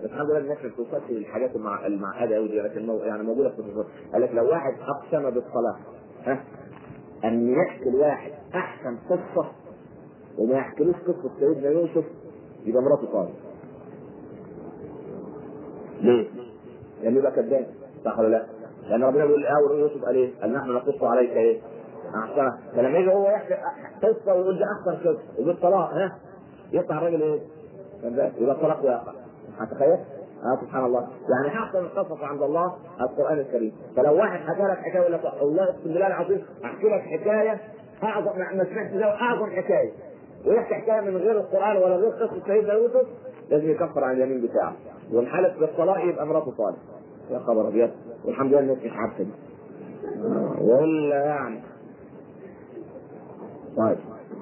بس الحمد لله الناس ما بتوصلش للحاجات المع- المعقده قوي دي لكن مو- يعني موجوده في النصوص قال لك لو واحد اقسم بالصلاه ها ان يحكي الواحد احسن قصه وما يحكيلوش قصه سيدنا يوسف يبقى مراته طالب ليه؟ لانه يبقى كذاب صح ولا لا؟ لان ربنا بيقول ايه يوسف قال ايه؟ قال نحن نقص عليك ايه؟ احسن فلما يجي هو يحكي قصه ويقول ده احسن قصه ويقول طلاق ها يطلع الراجل ايه؟ كذاب يبقى طلاق واقع هتخيل؟ اه سبحان الله يعني احسن القصص عند الله القران الكريم فلو واحد حكى لك حكايه يقول لك والله اقسم بالله العظيم احكي لك حكايه اعظم ما سمعت زي اعظم حكايه ويحكي حكايه من غير القران ولا غير قصه سيدنا يوسف لازم يكفر عن اليمين بتاعه والحلف بالطلاق يبقى مراته صالح يا خبر ابيض والحمد لله الناس مش عارفه دي آه، ولا يعني طيب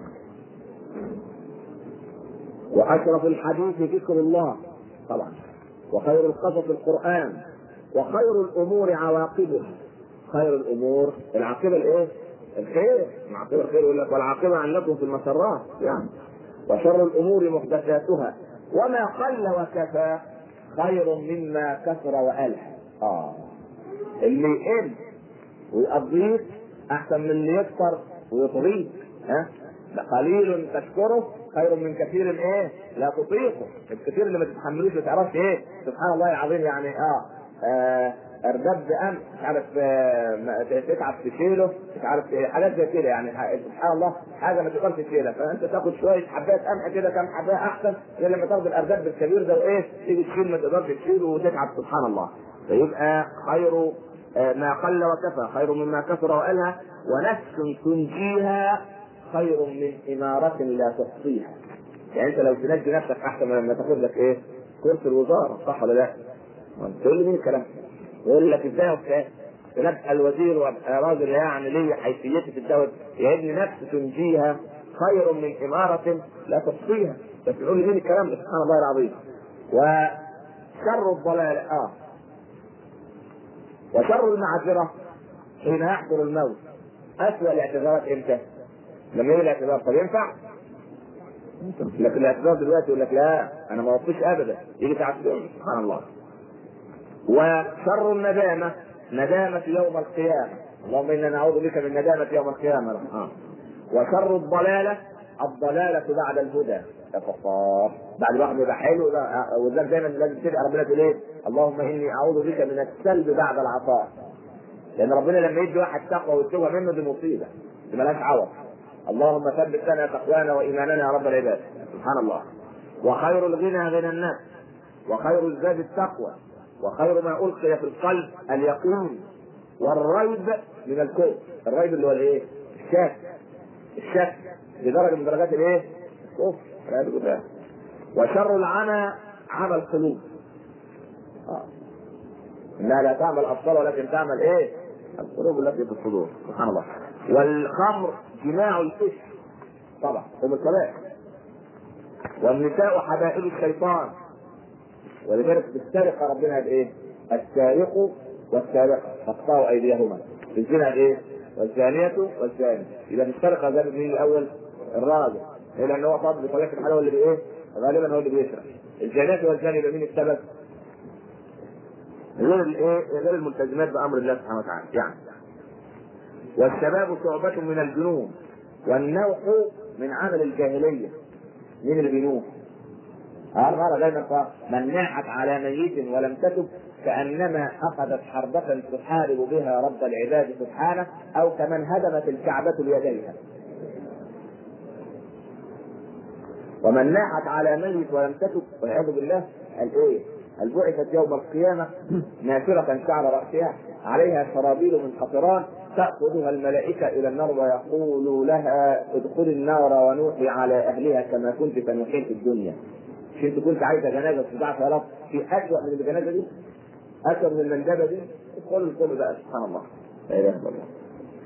واشرف الحديث ذكر الله طبعا وخير القصص القران وخير الامور عواقبها خير الامور العاقبه الايه؟ الخير العاقبه الخير يقول لك والعاقبه علكم في المسرات يعني وشر الامور محدثاتها وما قل وكفى خير مما كثر والح اه اللي يقل ويقضيك احسن من اللي يكثر ويطغيك ها ده قليل تشكره خير من كثير ايه لا تطيقه الكثير اللي ما تتحملوش ما تعرفش ايه سبحان الله العظيم يعني اه, آه اردب بأمس مش عارف آه ما- تتعب تشيله مش عارف ايه حاجات زي كده يعني ح- سبحان الله حاجه ما تقدرش تشيلها فانت تاخد شويه حبات قمح كده كام حبايه احسن غير لما تاخد الاردب الكبير ده وايه تيجي تشيل ما تقدرش تشيله وتتعب سبحان الله فيبقى خير آه، ما قل وكفى خير مما كثر وألهى ونفس تنجيها خير من إمارة لا تحصيها يعني أنت لو تنجي نفسك أحسن من لما تاخد لك إيه كرسي الوزارة صح ولا لا؟ تقول لي مين الكلام ده؟ يقول لك ازاي وبتاع تبقى الوزير وابقى راجل يعني ليا حيثيتي في الدولة يا ابني نفس تنجيها خير من إمارة لا تحصيها بس تقول لي مين الكلام ده سبحان الله العظيم وشر الضلال اه وشر المعذرة حين يحضر الموت أسوأ الاعتذارات امتى؟ لما يجي الاعتذار طب ينفع؟ لكن الاعتذار دلوقتي يقول لك لا انا ما وفيش ابدا يجي ساعة اليوم سبحان الله وشر الندامة ندامة يوم القيامة اللهم انا نعوذ بك من ندامة يوم القيامة آه. وشر الضلالة الضلالة بعد الهدى يا كفار بعد واحد يبقى حلو ده وذلك دايما لازم تدعي ربنا تقول ايه؟ اللهم اني اعوذ بك من السلب بعد العطاء لان ربنا لما يدي واحد تقوى ويتوب منه دي مصيبه دي ملهاش عوض اللهم ثبت لنا تقوانا وايماننا يا رب العباد سبحان الله وخير الغنى غنى الناس وخير الزاد التقوى وخير ما القي في القلب اليقين والريب من الكفر الريب اللي هو الايه؟ الشك الشك بدرجه من درجات الايه؟ الكفر والعياذ بالله وشر العمى عمى القلوب آه. انها لا تعمل الابصار ولكن تعمل ايه؟ القلوب التي في الصدور سبحان الله والخمر جماع الفش طبعا ام الكبائر والنساء حبائل الشيطان ولذلك في السرقه ربنا قال ايه؟ السارق والسارقه فاقطعوا ايديهما في الزنا ايه؟ والزانية والزاني إذا في السرقة زاد مين الأول؟ الراجل إيه لأن هو طب بطريقة الحال هو اللي بإيه؟ غالبا هو اللي بيسرق الزانية والزاني يبقى مين السبب؟ غير الايه؟ غير الملتزمات بامر الله سبحانه وتعالى، يعني. والشباب شعبة من الجنون والنوح من عمل الجاهلية. مين اللي بينوح؟ قال دايما من ناحت على ميت ولم تتب كأنما أخذت حربة تحارب بها رب العباد سبحانه أو كمن هدمت الكعبة بيديها. ومن ناحت على ميت ولم تتب والعياذ بالله قال ايه؟ هل بعثت يوم القيامة نافرة شعر رأسها عليها سرابيل من قطران تأخذها الملائكة إلى النار ويقول لها ادخلي النار ونوحي على أهلها كما كنت تنوحين في الدنيا. مش أنت كنت عايزة جنازة تدعى في رب في أسوأ من الجنازة دي؟ أسوأ من المندبة دي؟ ادخلوا الكل بقى سبحان الله. لا إله إلا الله.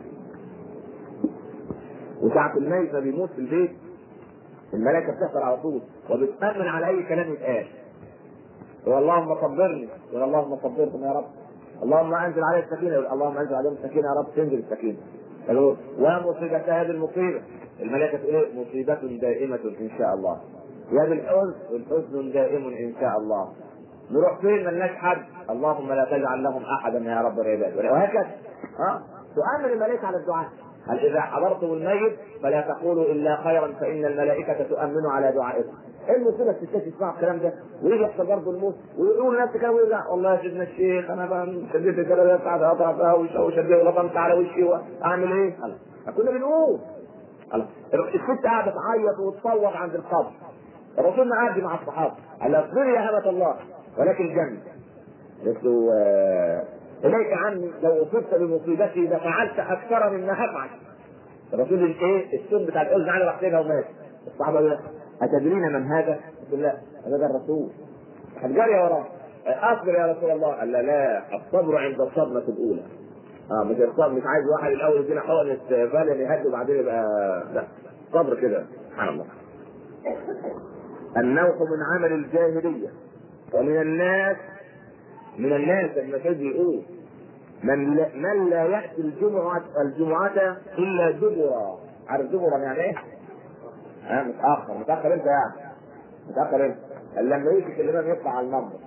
وساعة الميت ما بيموت في البيت الملائكة بتحصل على طول وبتأمن على أي كلام يتقال. يقول اللهم صبرني يقول اللهم صبركم يا رب اللهم انزل علي السكينه يقول اللهم انزل عليهم السكينه يا رب تنزل السكينه يقول ومصيبة هذه المصيبة الملائكة تقول ايه مصيبة دائمة إن شاء الله يا بالحزن والحزن دائم إن شاء الله نروح فين ملناش حد اللهم لا تجعل لهم احدا يا رب العباد وهكذا ها تؤمن الملائكه على الدعاء هل اذا حضرتم الميت فلا تقولوا الا خيرا فان الملائكه تؤمن على دعائكم ايه المصيبه الستات يسمعوا الكلام ده ويجي يحصل برضه الموت ويقولوا لنفس كده ويرجع والله يا سيدنا الشيخ انا بقى شديت الجلابيه بتاعتي اقطع فيها وشديت ولطمت على وشي واعمل ايه؟ كنا بنقول الست قاعده تعيط وتصوت عند القبر الرسول قاعد مع الصحابه قال اصبري يا هبه الله ولكن الجنه قلت له آه، اليك عني لو اصبت بمصيبتي لفعلت اكثر مما افعل الرسول الايه السن بتاع الاذن على راسنا ومات الصحابه قالوا اتدرين من هذا؟ قلت لا هذا الرسول هتجري وراه اصبر يا رسول الله قال لا لا الصبر عند الصدمه الاولى اه مش الصبر مش عايز واحد الاول يدينا حقن استقبال يهدي وبعدين يبقى لا صبر كده سبحان الله النوح من عمل الجاهليه ومن الناس من الناس المساجد يقول من لا, من لا ياتي الجمعه الجمعه الا دبرا عارف دبرا يعني ايه؟ ها متاخر متاخر انت يعني متاخر انت لما يجي الامام يطلع على المنبر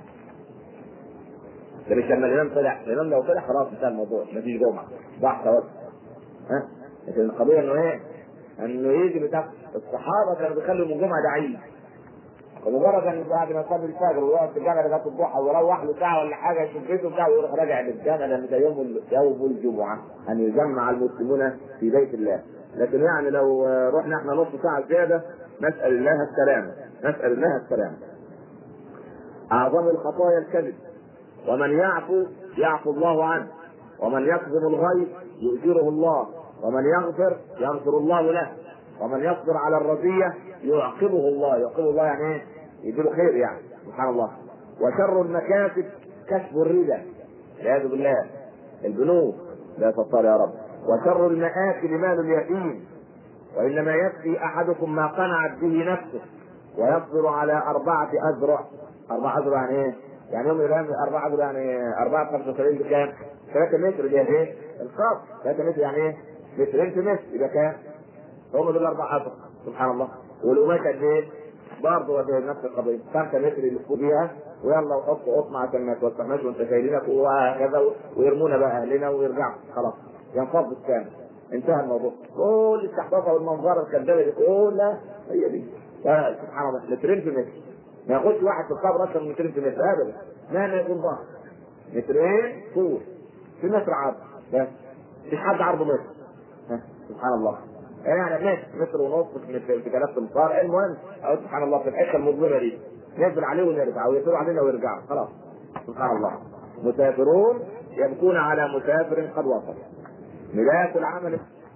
ده مش لما الامام طلع الامام لو طلع خلاص انتهى الموضوع مفيش جمعه ضاع ثواب ها لكن القضيه انه ايه؟ انه يجي بتاع الصحابه كانوا بيخلوا يوم الجمعه ده عيد ومجرد ان بعد ما يصلي الفجر ويقعد في الجامع لغايه الضحى ويروح له ساعه ولا حاجه يشوف بيته بتاعه ويروح راجع للجامع لان ده يوم يوم الجمعه ان يجمع المسلمون في بيت الله لكن يعني لو رحنا احنا نص ساعه زياده نسال الله السلامه نسال الله السلامه اعظم الخطايا الكذب ومن يعفو يعفو الله عنه ومن يكظم الغيظ يؤجره الله ومن يغفر يغفر الله له ومن يصبر على الرزية يعقبه الله يعقبه الله يعني ايه يديله خير يعني سبحان الله وشر المكاسب كسب الربا والعياذ بالله البنوك لا تطار يا رب وشر المآكل مال اليتيم وإنما يكفي أحدكم ما قنعت به نفسه ويصبر على أربعة أذرع أربعة أذرع يعني إيه؟ يعني يوم يرمي أربعة أذرع يعني أربعة 75 بكام؟ 3 متر اللي هي إيه؟ القاف 3 متر يعني إيه؟ مترين في متر يبقى كام؟ هم دول اربع اطر سبحان الله والقماش قد ايه؟ برضه نفس القضيه 5 متر يلفوا بيها ويلا وحط قطن عشان ما توسخناش وانت شايلينك وهكذا ويرمونا بقى اهلنا ويرجعوا خلاص ينفض الثاني انتهى الموضوع كل التحقيقه والمنظره الكذابه دي كلها هي دي سبحان الله مترين في متر ما ياخدش واحد في القبر اكثر من مترين في متر ابدا مهما يكون ضخم مترين طول في متر عرض بس مفيش حد عرضه متر سبحان الله يعني ماشي متر ونص في ثلاث امتار المهم أو سبحان الله في الحته المظلمه دي ننزل عليه ونرجع ويطيروا علينا ويرجعوا خلاص سبحان الله مسافرون يبكون على مسافر قد وصل بداية العمل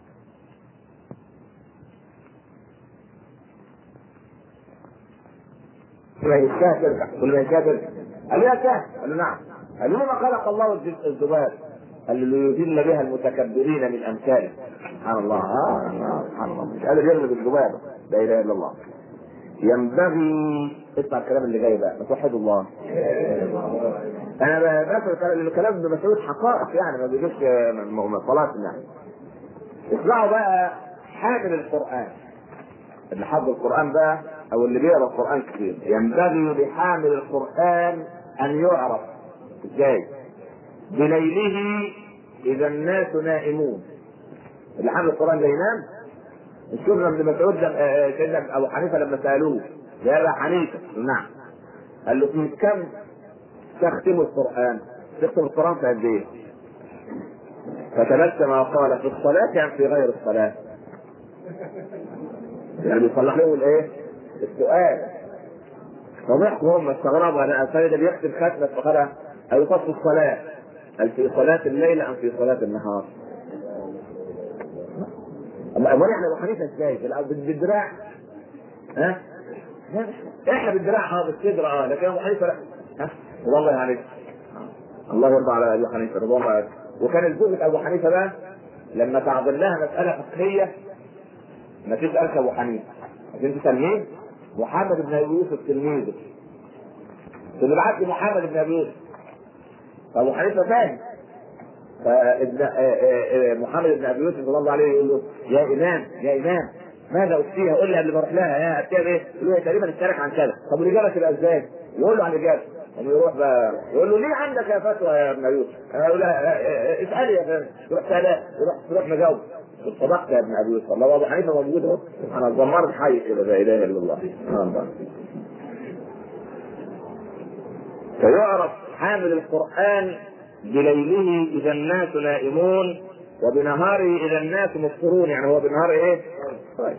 كل ما يشاء ترجع كل ما يشاء ترجع قال يا كهف قال له نعم قال له ما خلق الله الذباب قال له ليذل بها المتكبرين من امثاله سبحان الله آه آه سبحان الله مش قادر يغلب الذباب لا اله الا الله ينبغي اسمع الكلام اللي جاي بقى توحدوا الله انا بسال الكلام ابن مسعود حقائق يعني ما بيجيش خلاص يعني اسمعوا بقى حامل القران اللي حفظ القران بقى او اللي بيقرا القران كتير ينبغي لحامل القران ان يعرف ازاي بليله اذا الناس نائمون اللي حامل القران ده ينام الشوف ابن مسعود سيدنا ابو حنيفه لما سالوه يا ابا حنيفه نعم قال له في كم تختم القران تختم القران في قد ايه فتبسم وقال في الصلاه ام في غير الصلاه يعني بيصلح لهم الايه السؤال فضحكوا هم استغربوا انا الثاني ده بيختم ختمه فقرا او يخص الصلاه هل في صلاه الليل ام في صلاه النهار امال احنا ابو حنيفه ازاي؟ بالدراع ها؟ احنا بالدراع اه بالصدر اه لكن ابو حنيفه لا ها؟ والله عليك الله يرضى على ابي حنيفه رضي الله عنه وكان الزوجة ابو حنيفه بقى لما تعضل لها مساله فقهيه ما تسالش ابو حنيفه عشان تسال مين؟ محمد بن ابي يوسف تلميذه اللي بعت لي محمد بن ابي يوسف فابو حنيفه فاهم فابن محمد بن ابي يوسف صلى الله عليه يقول له يا امام يا امام ماذا افتيها؟ قول لي قبل ما اروح لها يا افتيها بايه؟ يقول له تقريبا اشترك عن كذا طب الاجابه تبقى ازاي؟ يقول له عن الاجابه يعني يروح بقى يقول له ليه عندك يا فتوى يا ابن يوسف؟ يقول لها اسالي يا فندم تروح سالها يروح تروح مجاوب صدقت يا ابن ابي يوسف الله ابو حنيفه موجود اهو سبحان الله زمرت حي كده لا اله الا الله سبحان الله فيعرف حامل القران بليله اذا الناس نائمون وبنهاره اذا الناس مفطرون يعني هو بنهار ايه؟ طيب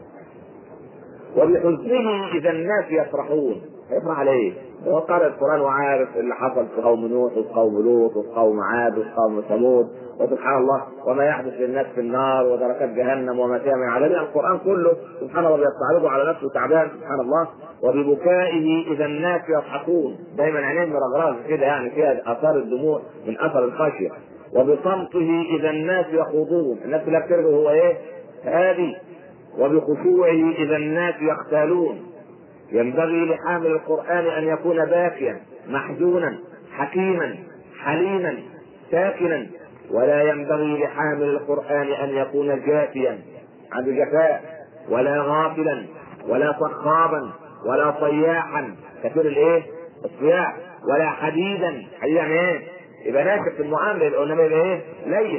وبحزنه اذا الناس يفرحون يفرح على ايه؟ هو قرأ القرآن وعارف اللي حصل في قوم نوح وفي قوم لوط وفي قوم عاد وفي قوم ثمود وسبحان الله وما يحدث للناس في النار ودركات جهنم وما فيها من عذاب القرآن كله سبحان الله بيستعرضه على نفسه تعبان سبحان الله وببكائه إذا الناس يضحكون دايما عينين مرغراز كده يعني فيها آثار الدموع من أثر الخشية وبصمته إذا الناس يخوضون الناس لا بترجع هو إيه؟ هادي وبخشوعه إذا الناس يختالون ينبغي لحامل القرآن أن يكون باكيا محزونا حكيما حليما ساكنا ولا ينبغي لحامل القرآن أن يكون جافيا عنده جفاء ولا غافلا ولا صخابا ولا صياحا كثير الايه؟ الصياح ولا حديدا حديدا يعني ايه؟ يبقى ناشف في المعامله انما يبقى ايه؟ لين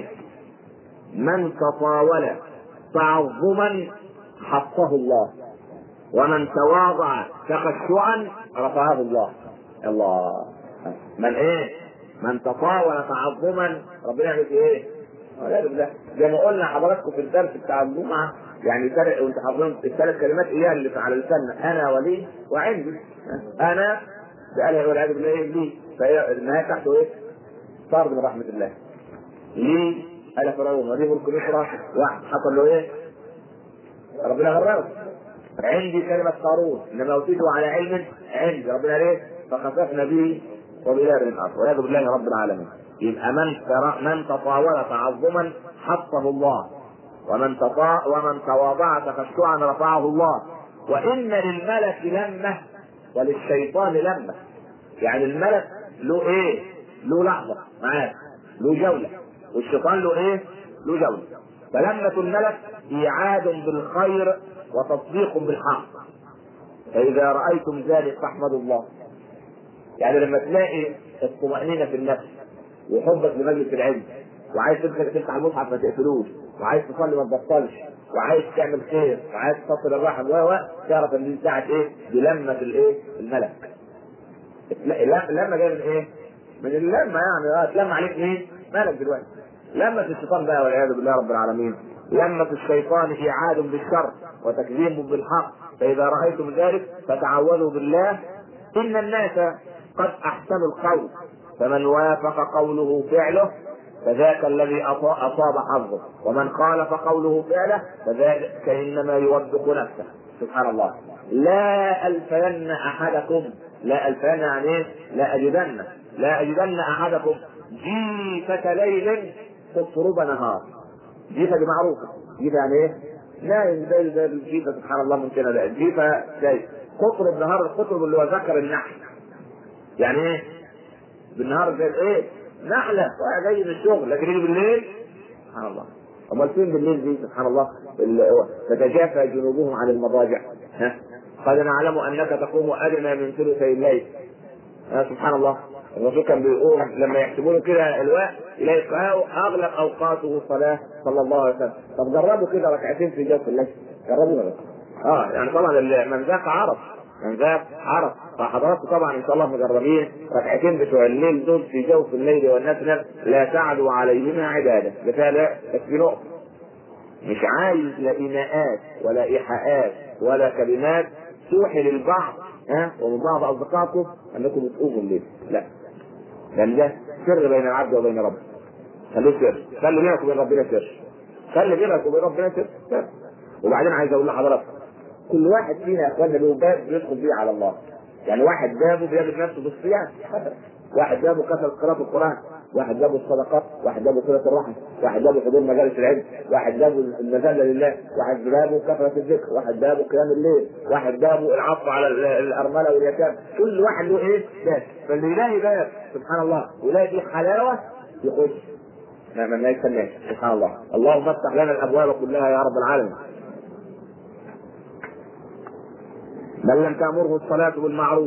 من تطاول تعظما حطه الله ومن تواضع تخشعا رفعه الله الله من ايه من تطاول تعظما ربنا يعمل ايه والعياذ بالله زي ما قلنا حضراتكم في الدرس بتاع الجمعه يعني فرق وانت حافظين الثلاث كلمات اياها اللي على لساننا انا ولي وعندي انا بقالها والعياذ بالله ايه لي فهي النهايه تحته ايه؟ طرد من رحمه الله لي قال فرعون وليه ملك مصر واحد حصل له ايه؟ ربنا غرقه عندي كلمة قارون انما اوتيته على علم عندي ربنا ليه؟ فخسفنا به وبلاد الارض والعياذ بالله رب العالمين يبقى من من تطاول تعظما حطه الله ومن تطاع ومن تواضع تخشعا رفعه الله وان للملك لمه وللشيطان لمه يعني الملك له ايه؟ له لحظه معاه له جوله والشيطان له ايه؟ له جوله فلمه الملك ايعاد بالخير وتصديق بالحق فإذا رأيتم ذلك فاحمدوا الله يعني لما تلاقي الطمأنينة في النفس وحبك لمجلس العلم وعايز تدخل تفتح المصحف ما تقفلوش وعايز تصلي ما تبطلش وعايز تعمل خير وعايز تصل الرحم و تعرف ان دي ساعة ايه؟ بلمة الايه؟ الملك. لما جاي من ايه؟ من اللمة يعني اه تلم عليك مين؟ مالك دلوقتي. لمة الشيطان بقى والعياذ بالله رب العالمين لمة الشيطان إيعاد بالشر وتكذيب بالحق فإذا رأيتم ذلك فتعوذوا بالله إن الناس قد أحسنوا القول فمن وافق قوله فعله فذاك الذي أصاب حظه ومن خالف قوله فعله فذاك إنما يوبخ نفسه سبحان الله لا ألفين أحدكم لا ألفين يعني لا أجدن لا أجدن أحدكم جيفة ليل تطرب نهار جيفة دي معروفة جيفة يعني ايه؟ نايم زي زي الجيفة سبحان الله ممكن لا الجيفة زي قطر النهار القطر اللي هو ذكر النحل يعني ايه؟ بالنهار زي ايه؟ نحلة واحد جاي من الشغل لكن يجي بالليل سبحان الله امال فين بالليل دي سبحان الله تتجافى جنوبهم عن المضاجع ها قد نعلم انك تقوم ادنى من ثلثي الليل ها سبحان الله الرسول كان بيقول لما يحسبونه كده الوقت يلاقي اغلب اوقاته الصلاه صلى الله عليه وسلم طب جربوا كده ركعتين في جوف الليل جربوا بس اه يعني طبعا من ذاك عرف من ذاك عرف فحضراتكم طبعا ان شاء الله مجربين ركعتين بتوع الليل دول في جوف الليل والنفل لا تعلوا عليهما عباده ده لا بس في نقطه مش عايز لا ايماءات ولا ايحاءات ولا كلمات توحي للبعض ها ومن بعض اصدقائكم انكم بتقوموا الليل لا لان ده سر بين العبد وبين ربه خليه سر خلي بينك وبين ربنا سر خلي بينك وبين ربنا سر, سر. وبعدين عايز اقول لحضراتكم كل واحد فينا يا اخوانا له باب بيدخل بيه على الله يعني واحد بابه بيجد نفسه بالصيام واحد بابه كثره قراءة القرآن واحد بابه الصدقات واحد بابه صلة الرحم واحد بابه حضور مجالس العلم واحد بابه المذلة لله واحد بابه كثرة الذكر واحد بابه قيام الليل واحد بابه العطف على الأرملة واليتامى كل واحد له ايه باب فاللي يلاقي باب سبحان الله ويلاقي فيه حلاوة يخش ما ما يستناش سبحان الله اللهم افتح لنا الابواب كلها يا رب العالمين من لم تأمره الصلاة بالمعروف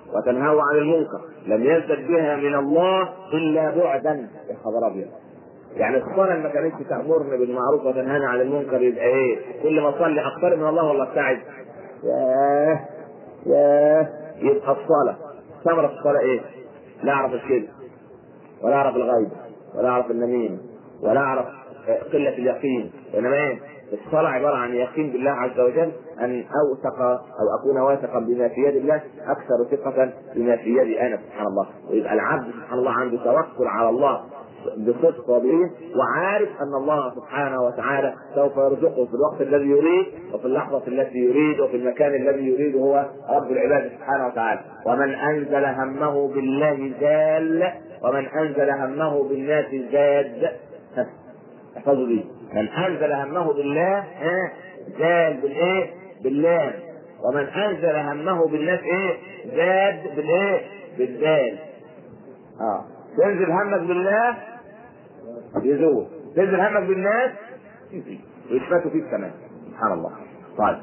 وتنهاه عن المنكر لم يزدد بها من الله الا بعدا يا خبر ابيض يعني الصلاه ما كانتش تامرني بالمعروف وتنهاني عن المنكر يبقى ايه؟ كل ما اصلي اقترب من الله ولا ابتعد؟ ياه ياه يبقى الصلاه ثمره الصلاه ايه؟ لا اعرف الكذب ولا اعرف الغيب ولا اعرف النميمه ولا اعرف قله اليقين انما ايه؟ الصلاة عبارة عن يقين بالله عز وجل أن أوثق أو أكون واثقا بما في يد الله أكثر ثقة بما في يدي أنا سبحان الله ويبقى العبد سبحان الله عنده توكل على الله بصدق وبيه وعارف ان الله سبحانه وتعالى سوف يرزقه في الوقت الذي يريد وفي اللحظه التي يريد وفي المكان الذي يريد هو رب العباد سبحانه وتعالى ومن انزل همه بالله زال ومن انزل همه بالناس زاد احفظوا دي من انزل همه بالله ها زاد بالايه؟ باللام ومن انزل همه بالناس ايه؟ زاد بالايه؟ بالدال اه تنزل همك بالله يزول تنزل همك بالناس يزيد ويثبتوا فيك كمان سبحان الله طيب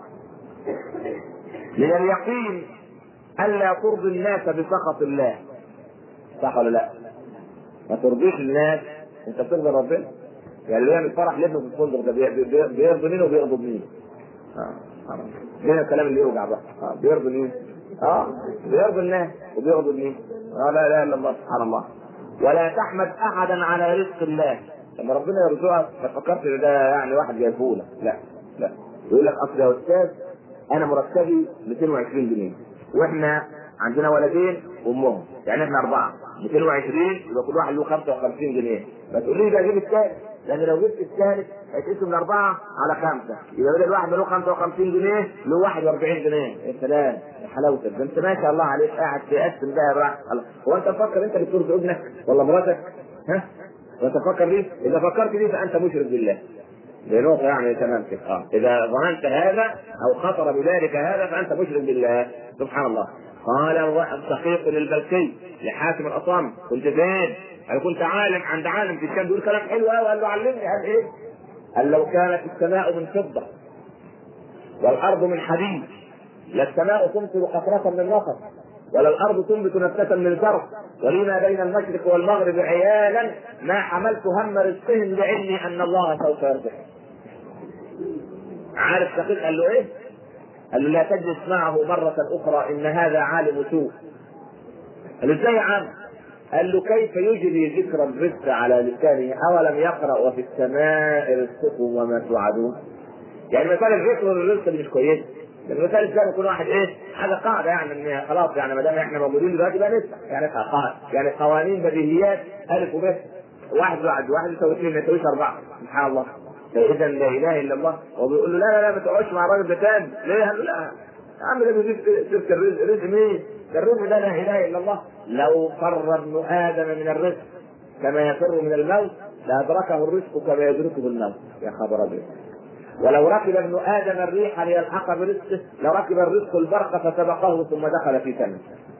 من اليقين الا ترضي الناس بسخط الله صح ولا لا؟ ما ترضيش الناس انت بترضي ربنا يعني اللي يعمل فرح لابنه في الفندق ده بيرضي مين وبيغضب مين؟ اه هنا الكلام اللي يوجع بقى اه بيرضي مين؟ اه بيرضي الناس وبيغضب مين؟ اه لا اله الا الله سبحان الله ولا تحمد احدا على رزق الله لما ربنا يرزقك ما تفكرش ان ده يعني واحد جايبه لك لا لا يقول لك اصل يا استاذ انا مرتبي 220 جنيه واحنا عندنا ولدين وامهم يعني احنا اربعه 220 يبقى كل واحد له 55 جنيه ما تقوليش بقى اجيب الثالث لان لو جبت الثالث هيتقسم من اربعه على خمسه يبقى بدل واحد له 55 جنيه له 41 جنيه يا سلام يا حلاوتك ده انت ما شاء الله عليك قاعد تقسم بقى براحتك هو انت تفكر انت اللي بترضي ابنك ولا مراتك؟ ها؟ وتفكر ليه؟ اذا فكرت ليه فانت مشرك بالله. دي نقطة يعني تمام كده اه إذا ظننت هذا أو خطر بذلك هذا فأنت مشرك بالله سبحان الله قال الصحيح للبلكي لحاتم الأصم كنت فين؟ أنا كنت عالم عند عالم في الشام بيقول كلام حلو قوي قال له علمني قال إيه؟ قال لو كانت السماء من فضة والأرض من حديد لا السماء تمطر قطرة من نفر ولا الارض تنبت نبتة من زرع ولما بين المشرق والمغرب عيالا ما حملت هم رزقهم لعلمي ان الله سوف يرزقهم. عارف شقيق قال له ايه؟ قال له لا تجلس معه مرة أخرى إن هذا عالم سوء. قال له ازاي يا عم؟ قال له كيف يجري ذكر الرزق على لسانه أولم يقرأ وفي السماء رزقكم وما توعدون؟ يعني مثلا الرزق والرزق دي مش كويسة. المثال الثاني يكون واحد ايه؟ حاجه قاعده يعني ان خلاص يعني ما دام احنا موجودين دلوقتي بقى نفتح يعني قاعده يعني قوانين بديهيات الف وب واحد بعد واحد يساوي اثنين ما يساويش اربعه سبحان الله اذا لا اله الا الله وبيقول له لا لا لا ما تقعدش مع الراجل ده تاني ليه؟ قال له لا يا عم ده بيجيب سيره الرزق رزق مين؟ ده الرزق ده لا اله الا الله لو فر ابن ادم من الرزق كما يفر من الموت لادركه الرزق كما يدركه الموت يا خبر ابيض ولو ركب ابن ادم الريح ليلحق برزقه لركب الرزق البرق فسبقه ثم دخل في فمه.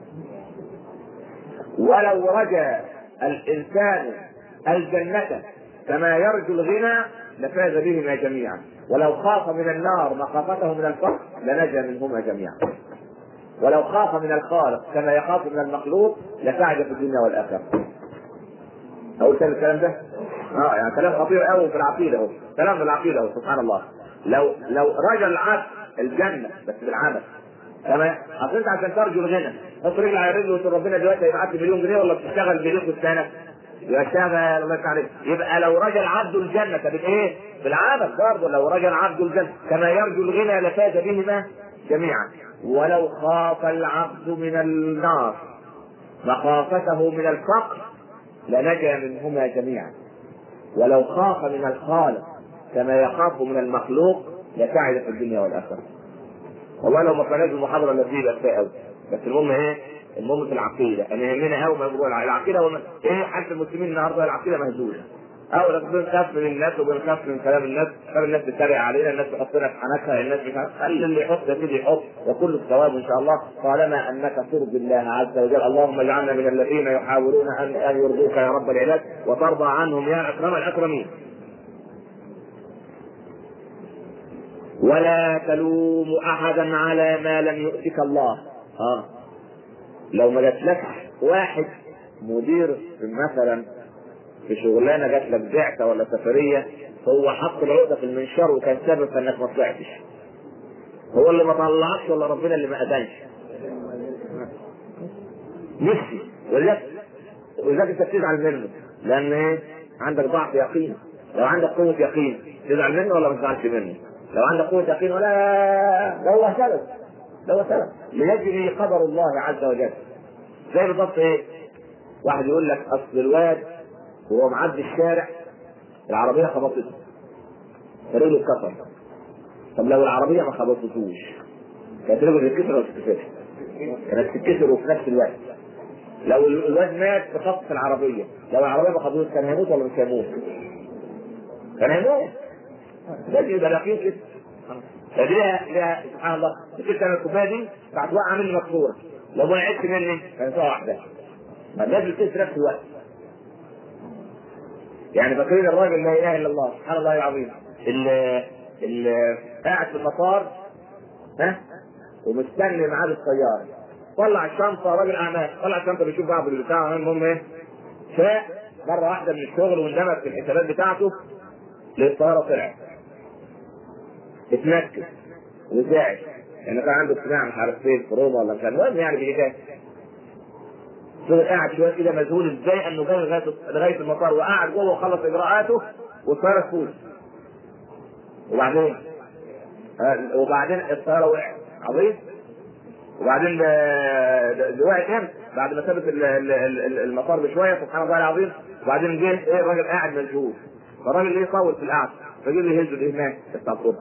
ولو رجا الانسان الجنه كما يرجو الغنى لفاز بهما جميعا ولو خاف من النار مخافته من الفقر لنجا منهما جميعا ولو خاف من الخالق كما يخاف من المخلوق لسعد في الدنيا والاخره اقول تاني الكلام ده؟ اه يعني كلام خطير قوي في العقيده اهو كلام في العقيده اهو سبحان الله لو لو رجا العبد الجنه بس بالعمل تمام اصل انت عشان ترجو الغنى حط رجل على رجل وتقول ربنا دلوقتي هيبعت لي مليون جنيه ولا بتشتغل بليك السنه يشتغل الله يفتح عليك يبقى لو رجا العبد الجنه بالايه؟ بالعمل برضه لو رجا العبد الجنه كما يرجو الغنى لفاز بهما جميعا ولو خاف العبد من النار مخافته من الفقر لنجا منهما جميعا ولو خاف من الخالق كما يخاف من المخلوق لسعد في الدنيا والاخره. والله لو ما كانش المحاضره اللي فيه يبقى قوي بس المهم ايه؟ المهم في العقيده انا يهمنا قوي موضوع العقيده وما... ايه حال المسلمين النهارده العقيده مهزوله. او بنخاف من الناس وبنخاف من كلام الناس، كلام الناس بتتريق علينا، الناس تحطنا في حنكها، الناس مش عارف، خلي اللي يحط يا سيدي يحط وكل الثواب ان شاء الله طالما انك ترضي الله عز وجل، اللهم اجعلنا من الذين يحاولون ان ان يرضوك يا رب العباد وترضى عنهم يا اكرم الاكرمين. ولا تلوم احدا على ما لم يؤتك الله. اه لو ما جاتلكش واحد مدير مثلا في شغلانه جات لك بعثه ولا سفريه هو حط العقده في المنشار وكان سبب في انك ما طلعتش هو اللي ما طلعكش ولا ربنا اللي ما اذنش نفسي ولذلك ولذلك انت بتزعل منه لان ايه عندك ضعف يقين لو عندك قوة يقين تزعل منه ولا ما تزعلش منه؟ لو عندك قوة يقين ولا ده هو سبب ده هو سبب ليجري قدر الله عز وجل زي بالضبط ايه؟ واحد يقول لك اصل الواد وهو معدي الشارع العربية خبطته رجله اتكسر طب لو العربية ما خبطتوش كانت رجله تتكسر ولا تتكسر؟ كانت تتكسر وفي نفس الوقت لو الواد مات في خطف العربية لو العربية ما خبطتوش كان هيموت ولا مش هيموت؟ كان هيموت لازم يبقى دقيق كده فدي لها لها سبحان الله كنت انا الكوبايه دي بعد وقع مني مكسوره لو ما وقعتش مني كانت تقع واحده ما لازم في نفس الوقت يعني فاكرين الراجل لا اله الا الله سبحان الله العظيم اللي اللي قاعد في المطار ها ومستني ميعاد الطياره طلع الشنطه راجل اعمال طلع الشنطه بيشوف بعض البتاع المهم ايه فاق مره واحده من الشغل واندمج في الحسابات بتاعته للطياره طلعت اتنكد وزعل يعني كان عنده اجتماع مش عارف فين في روما ولا مش عارف المهم يعني بيجي فضل قاعد شويه كده مذهول ازاي انه جاي لغايه لغايه المطار وقعد جوه وخلص اجراءاته والطياره تفوت وبعدين آه وبعدين الطياره وقعت عظيم وبعدين وقعت امتى؟ بعد ما سابت المطار بشويه سبحان الله العظيم وبعدين جه ايه الراجل قاعد مشغول فالراجل ايه طول في القعده فجه لي هز الايه هناك بتاع الصبح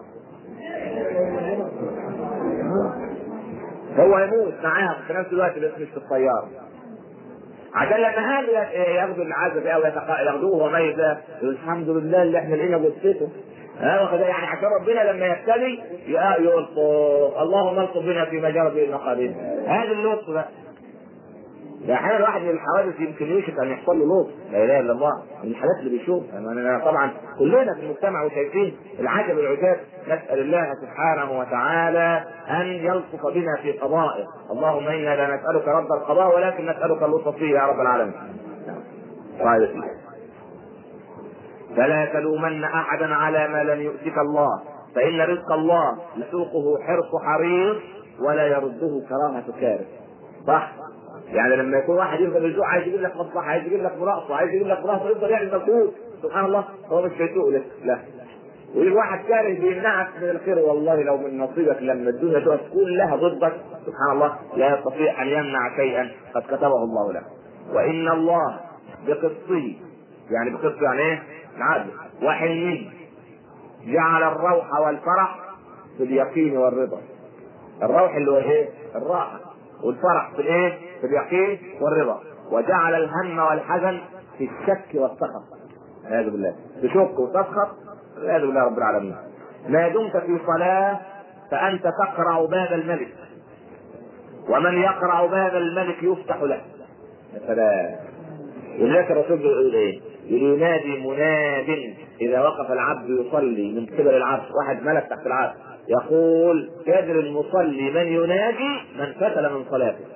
هو يموت معاهم في نفس الوقت بس مش في الطياره عشان لما هذا ياخذوا العزب او ياخذوه وهو ميت ده الحمد لله اللي احنا لقينا جثته ها يعني عشان ربنا لما يبتلي يلطف اللهم الطف بنا في مجرى المقادير هذا اللطف بقى ده احيانا الواحد من الحوادث يمكن يشك ان يحصل له لطف لا اله الا الله من الحاجات اللي بيشوف يعني طبعا كلنا في المجتمع وشايفين العجب العجاب نسال الله سبحانه وتعالى ان يلطف بنا في قضائه اللهم انا لا نسالك رد القضاء ولكن نسالك اللطف فيه يا رب العالمين فلا تلومن احدا على ما لم يؤتك الله فان رزق الله يسوقه حرص حريص ولا يرده كراهه كارث صح يعني لما يكون واحد يفضل يجوع عايز يجيب لك مصلحه عايز يجيب لك مرأة عايز يجيب لك مرأة يفضل يعمل مجهود سبحان الله هو مش هيسوق لك لا والواحد كاره بيمنعك من الخير والله لو من نصيبك لما الدنيا تقف كلها ضدك سبحان الله لا يستطيع ان يمنع شيئا قد كتبه الله له وان الله بقسطه يعني بقسط يعني ايه؟ العدل وحلمه جعل الروح والفرح في اليقين والرضا الروح اللي هو ايه؟ الراحه والفرح في الايه؟ في اليقين والرضا وجعل الهم والحزن في الشك والسخط والعياذ بالله تشك وتسخط والعياذ بالله رب العالمين ما دمت في صلاة فأنت تقرع باب الملك ومن يقرع باب الملك يفتح له يا سلام ولذلك الرسول بيقول ايه؟ ينادي مناد اذا وقف العبد يصلي من قبل العرش واحد ملك تحت العرش يقول كادر المصلي من ينادي من فتل من صلاته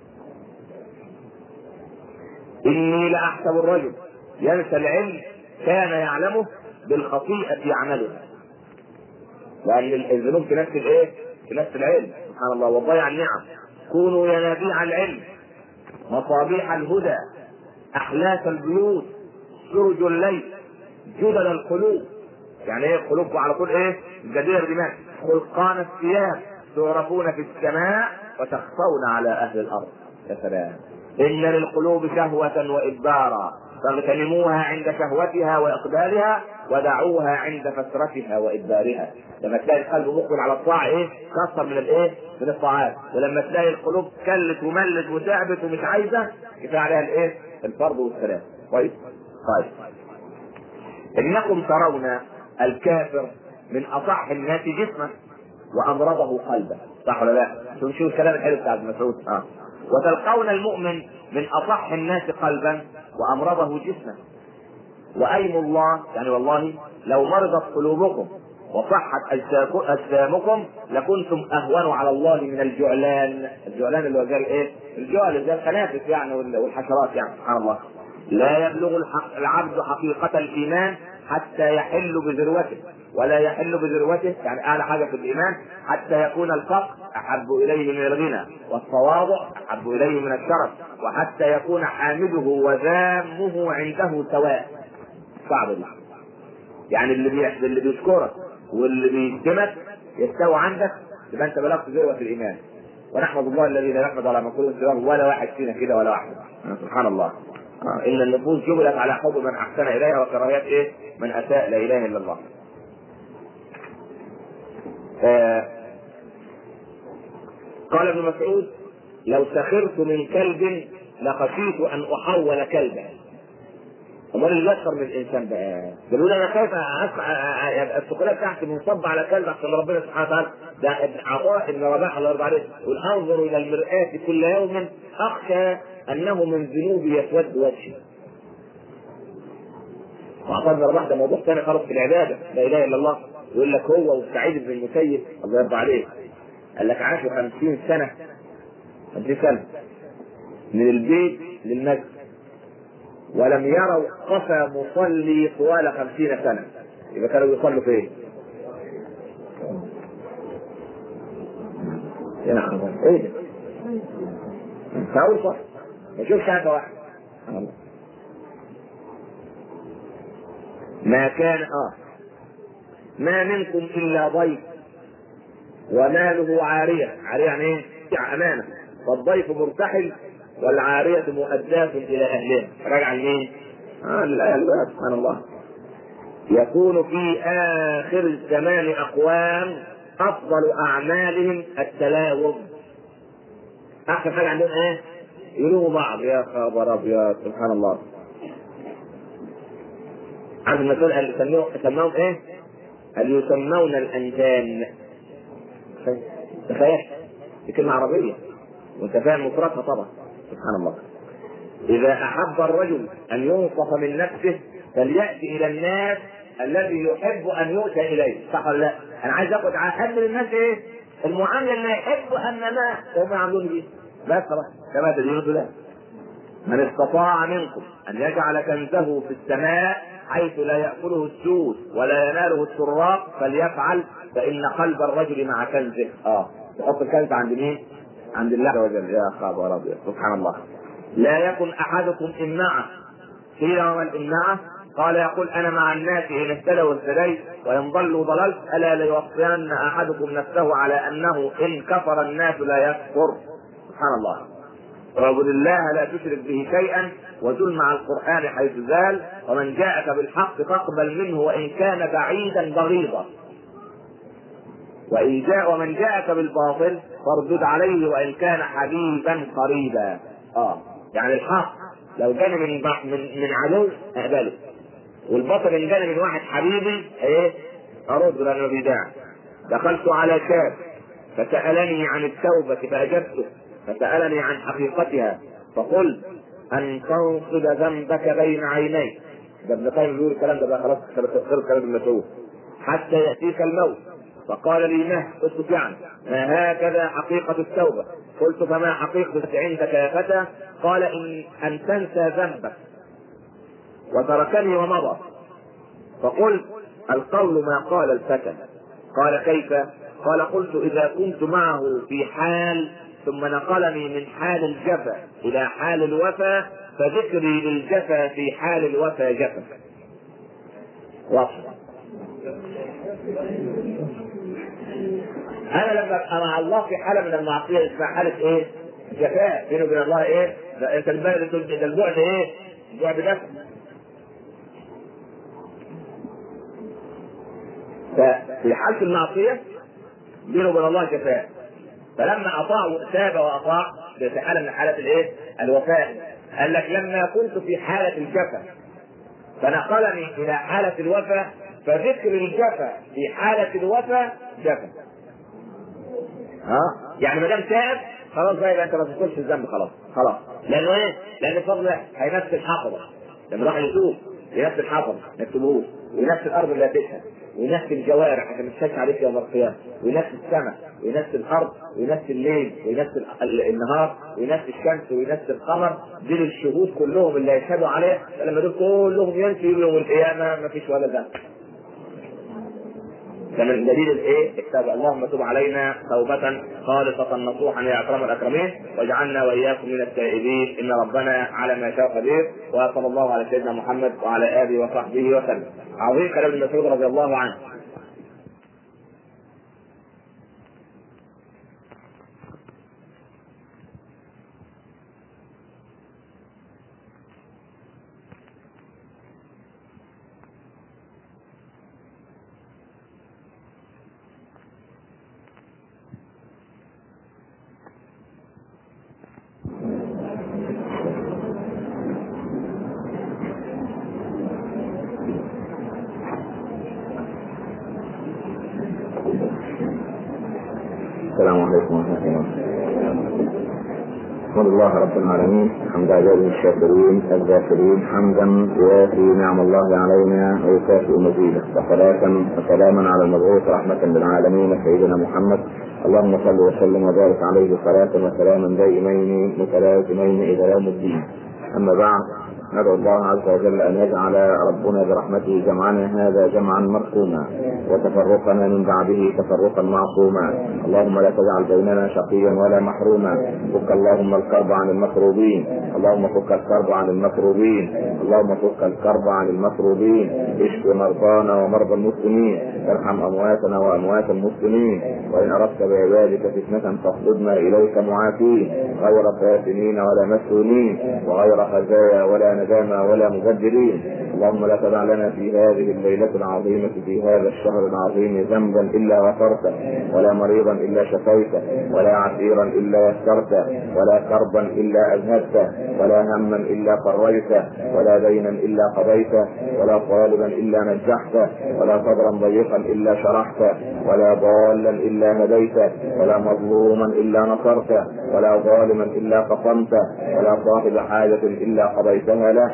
اني لاحسب الرجل ينسى العلم كان يعلمه بالخطيئه يعملها لان الذنوب في نفس الايه؟ في نفس العلم سبحان الله وضيع النعم كونوا ينابيع العلم مصابيح الهدى احلاس البيوت سرج الليل جدل القلوب يعني ايه قلوبكم على طول ايه؟ جدير دماء خلقان الثياب تعرفون في السماء وتخفون على اهل الارض يا سلام ان للقلوب شهوة وادبارا فاغتنموها عند شهوتها واقبالها ودعوها عند فترتها وادبارها لما تلاقي القلب مقبل على الطاعه ايه كثر من الايه من الطاعات ولما تلاقي القلوب كلت وملت وتعبت ومش عايزه كفايه عليها الايه الفرض والسلام كويس طيب انكم ترون الكافر من اصح الناس جسما وامرضه قلبا صح ولا لا؟ شوف شوف الكلام الحلو بتاع ابن مسعود اه وتلقون المؤمن من اصح الناس قلبا وامرضه جسما وايم الله يعني والله لو مرضت قلوبكم وصحت أجساك- اجسامكم لكنتم اهون على الله من الجعلان، الجعلان اللي هو زي الايه؟ الجعل زي الخنافس يعني وال- والحشرات يعني سبحان الله. لا يبلغ الحق العبد حقيقة الإيمان حتى يحل بذروته ولا يحل بذروته يعني أعلى حاجة في الإيمان حتى يكون الفقر أحب إليه من الغنى والتواضع أحب إليه من الشرف وحتى يكون حامده وذامه عنده سواء صعب دي يعني اللي بي... اللي بيشكرك واللي بيشتمك يستوى عندك يبقى انت بلغت ذروه الايمان ونحمد الله الذي لا يحمد على مكروه سواه ولا واحد فينا كده ولا واحد سبحان الله آه، ان النفوس جبلت على حب من احسن اليها وكراهيات ايه؟ من اساء لا اله الا الله. آه قال ابن مسعود لو سخرت من كلب لخشيت ان احول كلبا امال اللي يسخر من الانسان بقى بيقول انا خايف اسمع يبقى السخريه بتاعتي منصب على كلب عشان ربنا سبحانه وتعالى ده ابن عطاء ابن رباح الله يرضى عليه يقول انظر الى المرآة كل يوم اخشى انه من ذنوبي يسود وجهي وعطاء بن رباح ده موضوع ثاني خالص في العباده لا اله الا الله يقول لك هو وسعيد بن المسيب الله يرضى عليه قال لك عاشوا 50 سنه 50 سنه من البيت للمسجد ولم يروا قفا مصلي طوال خمسين سنة يبقى كانوا يصلوا فين؟ يا نعم ايه ده؟ فأقول صح ما اشوفش حاجة واحدة ما كان اه ما منكم الا ضيف وماله عارية عارية يعني ايه؟ يعني امانة فالضيف مرتحل والعارية مؤداة إلى أهلها راجع لمين؟ آه للآية الأولى سبحان الله يكون في آخر الزمان أقوام أفضل أعمالهم التلاوم أحسن حاجة عندهم إيه؟ يلوموا بعض يا خبر أبيض سبحان الله عارف المسؤول قال يسموهم يسموهم إيه؟ قال يسمون الأنجان تخيل دي كلمة عربية وأنت فاهم مفردها طبعا سبحان الله إذا أحب الرجل أن ينصف من نفسه فليأتي إلى الناس الذي يحب أن يؤتى إليه صح ولا لا؟ أنا عايز آخد أحب للناس إيه؟ المعاملة اللي يحب أن ما هم يعملون بيه بس خلاص كما تدين الله من استطاع منكم أن يجعل كنزه في السماء حيث لا يأكله السود ولا يناله السراق فليفعل فإن قلب الرجل مع كنزه اه يحط الكنز عند مين؟ عند الله عز وجل يا خبر ابيض سبحان الله لا يكن احدكم امعه قيل وما الامعه؟ قال يقول انا مع الناس ان اهتدوا اهتديت وان ضلوا ضللت الا ليوصين احدكم نفسه على انه ان كفر الناس لا يكفر سبحان الله واعبد الله لا تشرك به شيئا وزل مع القران حيث زال ومن جاءك بالحق فاقبل منه وان كان بعيدا بغيضا وإن جاء ومن جاءك بالباطل فاردد عليه وإن كان حبيبا قريبا. اه يعني الحق لو جاني من من من عدو اقبله. والباطل ان جاني من واحد حبيبي ايه؟ ارد لانه بيداعي. دخلت على شاب فسألني عن التوبة فأجبته فسألني عن حقيقتها فقلت أن تنصب ذنبك بين عينيك. ده ابن القيم بيقول الكلام ده بقى خلاص خلص كلام المسؤول. حتى يأتيك الموت فقال لي ما قلت يعني ما هكذا حقيقة التوبة قلت فما حقيقة عندك يا فتى قال إن أن تنسى ذنبك وتركني ومضى فقلت القول ما قال الفتى قال كيف قال قلت إذا كنت معه في حال ثم نقلني من حال الجفا إلى حال الوفا فذكري للجفا في حال الوفا جفا واضح انا لما ابقى مع الله في حاله من المعصيه اسمها حاله ايه؟ جفاء بينه وبين الله ايه؟ ده انت البعد ده البعد ايه؟ البعد ده ففي حاله المعصيه بينه وبين الله جفاء فلما اطاع تاب واطاع في حاله من حالات الايه؟ الوفاء قال لك لما كنت في حاله الجفا فنقلني الى حاله الوفاء فذكر الجفا في حاله الوفاء جفا ها يعني ما دام تاب خلاص بقى يبقى انت ما تذكرش الذنب خلاص خلاص لانه ايه؟ لان الفضل هيمثل حقبه لما راح يتوب ينفس الحطب ما يكتبوش وينفس الارض اللي هتشهد وينفس الجوارح عشان ما تشهدش عليك يوم القيامه وينفس السماء وينفس الارض وينفس الليل وينفس ال- النهار وينفس الشمس وينفس القمر دول الشهود كلهم اللي هيشهدوا عليه فلما دول كلهم ينفي يوم القيامه ما فيش ولا ذنب ده من دليل الايه؟ التوبه، اللهم تب علينا توبة خالصة نصوحا يا اكرم الاكرمين، واجعلنا واياكم من التائبين ان ربنا على ما شاء قدير، وصلى الله على سيدنا محمد وعلى اله وصحبه وسلم. عظيم كلام ابن مسعود رضي الله عنه. السلام عليكم ورحمة الله احمد الله رب العالمين حمد عباده الشاكرين الذاكرين حمدا يوافي نعم الله علينا ويكافئ مزيده وصلاة وسلاما على المبعوث رحمة للعالمين سيدنا محمد اللهم صل وسلم وبارك عليه صلاة وسلاما دائمين متلازمين إلى يوم الدين أما بعد ندعو الله عز وجل ان يجعل ربنا برحمته جمعنا هذا جمعا مرحوما وتفرقنا من بعده تفرقا معصوما اللهم لا تجعل بيننا شقيا ولا محروما فك اللهم الكرب عن المكروبين اللهم فك الكرب عن المكروبين اللهم فك الكرب عن المكروبين اشف مرضانا ومرضى المسلمين ارحم امواتنا واموات المسلمين وان اردت بعبادك فتنه فاقبضنا اليك معافين غير فاتنين ولا مسؤولين وغير خزايا ولا ندامى ولا مبدلين اللهم لا تدع لنا في هذه الليلة العظيمة في هذا الشهر العظيم ذنبا إلا غفرته ولا مريضا إلا شفيته ولا عسيرا إلا يسرته ولا كربا إلا أذهبته ولا هما إلا فرجته ولا دينا إلا قضيته ولا طالبا إلا نجحته ولا صدرا ضيقا إلا شرحته ولا ضالا إلا هديته ولا مظلوما إلا نصرته ولا ظالما إلا قصمته ولا صاحب حاجة إلا قضيتها له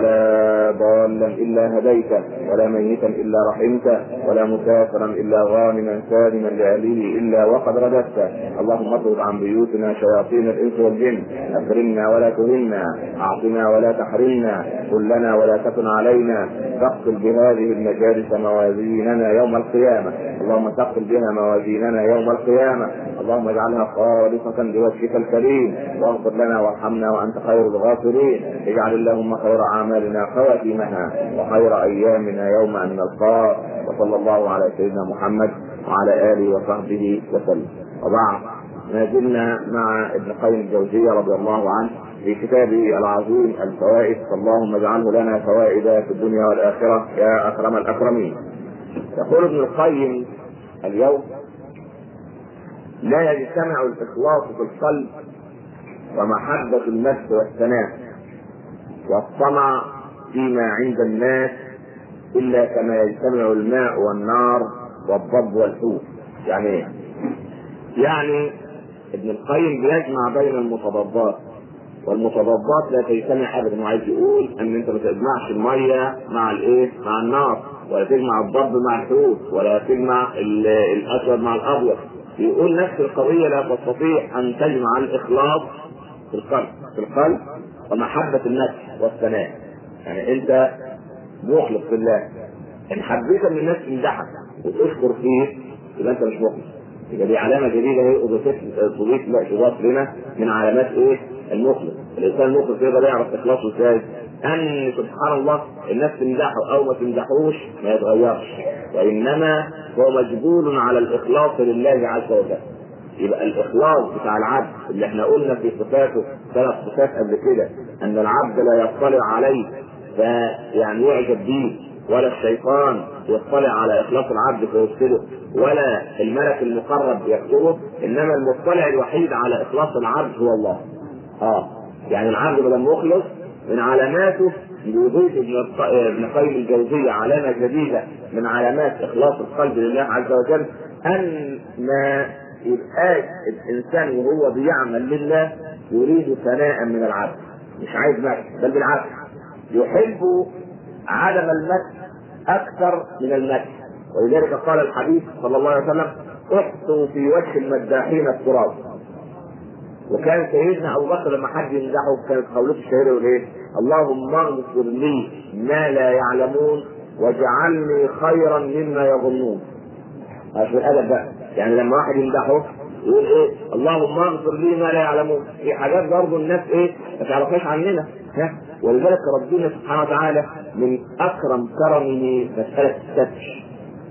ولا ضالا الا هديته ولا ميتا الا رحمته ولا مسافرا الا غانما سالما لاهله الا وقد رددته اللهم اطرد عن بيوتنا شياطين الانس والجن اكرمنا ولا تهنا اعطنا ولا تحرمنا كلنا ولا تكن علينا ثقل بهذه المجالس موازيننا يوم القيامه اللهم ثقل بها موازيننا يوم القيامه اللهم اجعلها خالصة لوجهك الكريم واغفر لنا وارحمنا وانت خير الغافرين اجعل اللهم خير اعمالنا خواتيمها وخير ايامنا يوم ان نلقاك وصلى الله على سيدنا محمد وعلى اله وصحبه وسلم وبعد ما زلنا مع ابن قيم الجوزية رضي الله عنه في كتابه العظيم الفوائد فاللهم اجعله لنا فوائد في الدنيا والاخره يا اكرم الاكرمين. يقول ابن القيم اليوم لا يجتمع الاخلاص في القلب ومحبه المدح والثناء والطمع فيما عند الناس الا كما يجتمع الماء والنار والضب والحوت يعني ايه؟ يعني ابن القيم بيجمع بين المتضادات والمتضادات لا تجتمع ابدا وعايز يقول ان انت ما تجمعش الميه مع الايه؟ مع النار ولا تجمع الضب مع الحوت ولا تجمع ال- الاسود مع الابيض يقول نفس القضيه لا تستطيع ان تجمع الاخلاص في القلب في القلب ومحبه النفس والثناء يعني انت مخلص بالله ان حبيت ان الناس تمدحك وتشكر فيه يبقى انت مش مخلص يبقى دي علامه جديده هي اضيفت تضيف لا تضاف لنا من علامات ايه؟ المخلص، الانسان المخلص يقدر يعرف اخلاصه ازاي؟ ان سبحان الله الناس تمدحه او ما تمدحوش ما يتغيرش وانما هو مجبول على الاخلاص لله عز وجل. يبقى الاخلاص بتاع العبد اللي احنا قلنا في صفاته ثلاث صفات قبل كده ان العبد لا يطلع عليه فيعني يعجب به ولا الشيطان يطلع على اخلاص العبد فيفسده ولا الملك المقرب يكتبه انما المطلع الوحيد على اخلاص العبد هو الله. اه يعني العبد بدل مخلص من علاماته بيضيف ابن الق- ابن قيم الجوزية علامة جديدة من علامات إخلاص القلب لله عز وجل أن ما يبقاش الإنسان وهو بيعمل لله يريد ثناء من العبد مش عايز مدح بل بالعكس يحب عدم المدح اكثر من المدح ولذلك قال الحديث صلى الله عليه وسلم احصوا في وجه المداحين التراب وكان سيدنا ابو بكر لما حد يمدحه كانت قولته الشهيره يقول ايه؟ اللهم اغفر لي ما لا يعلمون واجعلني خيرا مما يظنون. عشان الادب بقى يعني لما واحد يمدحه يقول ايه؟ اللهم اغفر لي ما لا يعلمون، في حاجات برضه الناس ايه؟ ما تعرفهاش عننا ها؟ ولذلك ربنا سبحانه وتعالى من اكرم كرمه مساله الستر.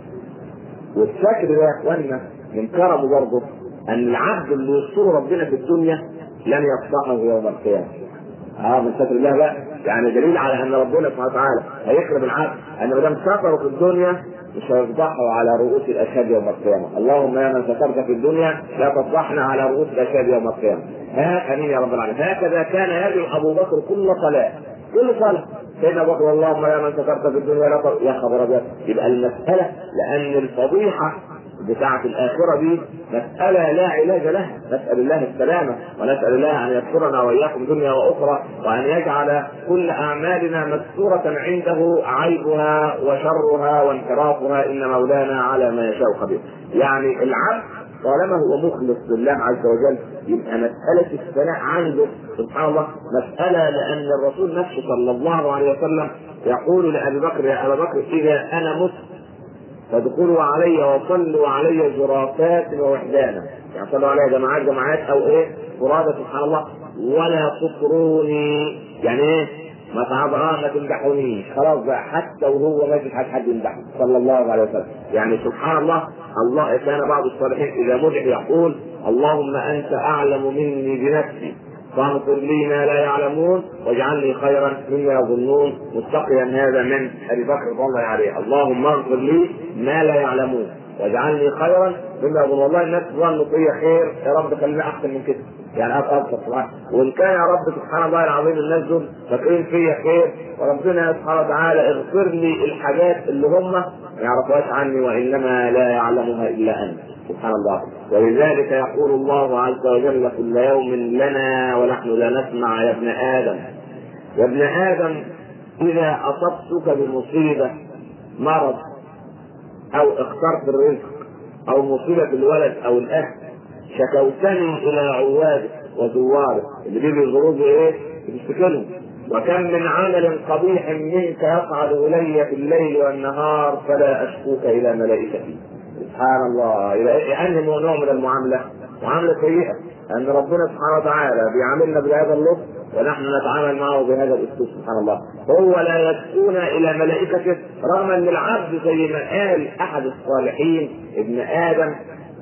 والستر ده يا اخوانا من كرمه برضه ان العبد اللي يستر ربنا في الدنيا لن يفضحه يوم القيامه. اه من ستر الله بقى يعني دليل على ان ربنا سبحانه وتعالى هيكرم العبد ان ما دام ستره في الدنيا مش هيفضحه على رؤوس الاشهاد يوم القيامه، اللهم يا من سترت في الدنيا لا تفضحنا على رؤوس الاشهاد يوم القيامه. ها امين يا رب العالمين، هكذا كان يدعو ابو بكر كل صلاه، كل صلاه سيدنا ابو بكر اللهم يا من سترت في الدنيا لا تفضح يا خبر ابيض يبقى المساله لان الفضيحه بتاعة الآخرة دي مسألة لا علاج لها، نسأل الله السلامة ونسأل الله أن يسترنا وإياكم دنيا وأخرى وأن يجعل كل أعمالنا مستورة عنده عيبها وشرها وانحرافها إن مولانا على ما يشاء قدير. يعني العبد طالما هو مخلص لله عز وجل يبقى مسألة الثناء عنده سبحان الله مسألة لأن الرسول نفسه صلى الله عليه وسلم يقول لأبي بكر يا أبا بكر إذا أنا مت فادخلوا علي وصلوا علي زرافات ووحدانا يعني صلوا علي جماعات جماعات او ايه فرادة سبحان الله ولا تطروني يعني ايه ما تعبران ما تمدحونيش خلاص بقى حتى وهو ماشي حد حد يمدحه صلى الله عليه وسلم يعني سبحان الله الله كان بعض الصالحين اذا مدح يقول اللهم انت اعلم مني بنفسي فاغفر لي ما لا يعلمون واجعلني خيرا مما يظنون متقيا هذا من ابي بكر رضي الله عليه اللهم اغفر لي ما لا يعلمون واجعلني خيرا مما يظن والله الناس ظنوا فيا خير يا رب خليني احسن من كده يعني ابسط سبحان وان كان يا رب سبحان الله العظيم الناس دول فاكرين فيا خير وربنا سبحانه وتعالى اغفر لي الحاجات اللي هم ما يعرفوهاش عني وانما لا يعلمها الا انت سبحان الله ولذلك يقول الله عز وجل كل يوم لنا ونحن لا نسمع يا ابن ادم يا ابن ادم اذا اصبتك بمصيبه مرض او اخترت الرزق او مصيبه الولد او الاهل شكوتني الى عوادك وزوارك اللي بيجي يزوروك ايه؟ بتشتكلهم وكم من عمل قبيح منك يصعد الي في الليل والنهار فلا اشكوك الى ملائكتي سبحان الله يبقى أنهي نوع من المعاملة؟ معاملة سيئة أن ربنا سبحانه وتعالى بيعاملنا بهذا اللطف ونحن نتعامل معه بهذا الأسلوب سبحان الله هو لا يشكون إلى ملائكته رغم أن العبد زي ما قال أحد الصالحين ابن آدم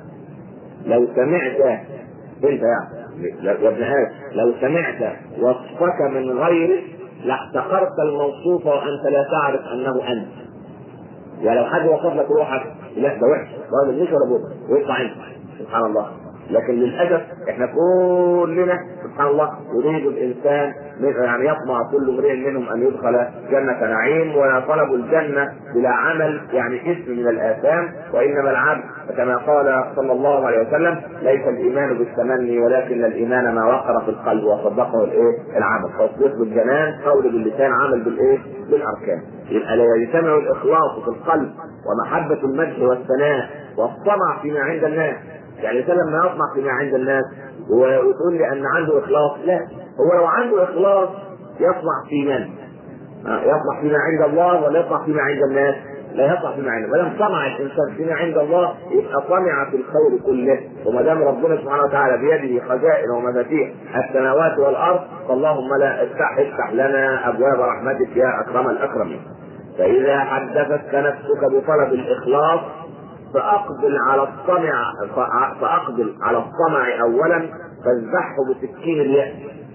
لو سمعت أنت يعني يا ابن آدم لو سمعت وصفك من غيرك لاحتقرت الموصوف وأنت لا تعرف أنه أنت يعني لو حد وصف لك روحك لا ده وحش راجل مش ولا بكره ويطلع انت سبحان الله لكن للاسف احنا كلنا سبحان الله يريد الانسان يعني يطمع كل امرئ منهم ان يدخل جنه نعيم وطلب الجنه بلا عمل يعني اسم من الاثام وانما العبد كما قال صلى الله عليه وسلم ليس الايمان بالتمني ولكن الايمان ما وقر في القلب وصدقه الايه؟ العمل تصديق بالجنان قول باللسان عمل بالايه؟ بالاركان يبقى لا يجتمع الاخلاص في القلب ومحبه المدح والثناء والطمع فيما عند الناس يعني الانسان لما يطمع فيما عند الناس وتقول لي ان عنده اخلاص لا هو لو عنده اخلاص يطمع في من؟ يطمع فيما عند الله ولا يطمع فيما عند الناس؟ لا يطمع فيما عند ما دام طمع الانسان فيما عند الله يبقى طمع في الخير كله وما دام ربنا سبحانه وتعالى بيده خزائن ومفاتيح السماوات والارض فاللهم لا افتح افتح لنا ابواب رحمتك يا اكرم الاكرمين. فاذا حدثتك نفسك بطلب الاخلاص فأقبل على الطمع فأقبل على الطمع أولا فاذبحه بسكين اليأس.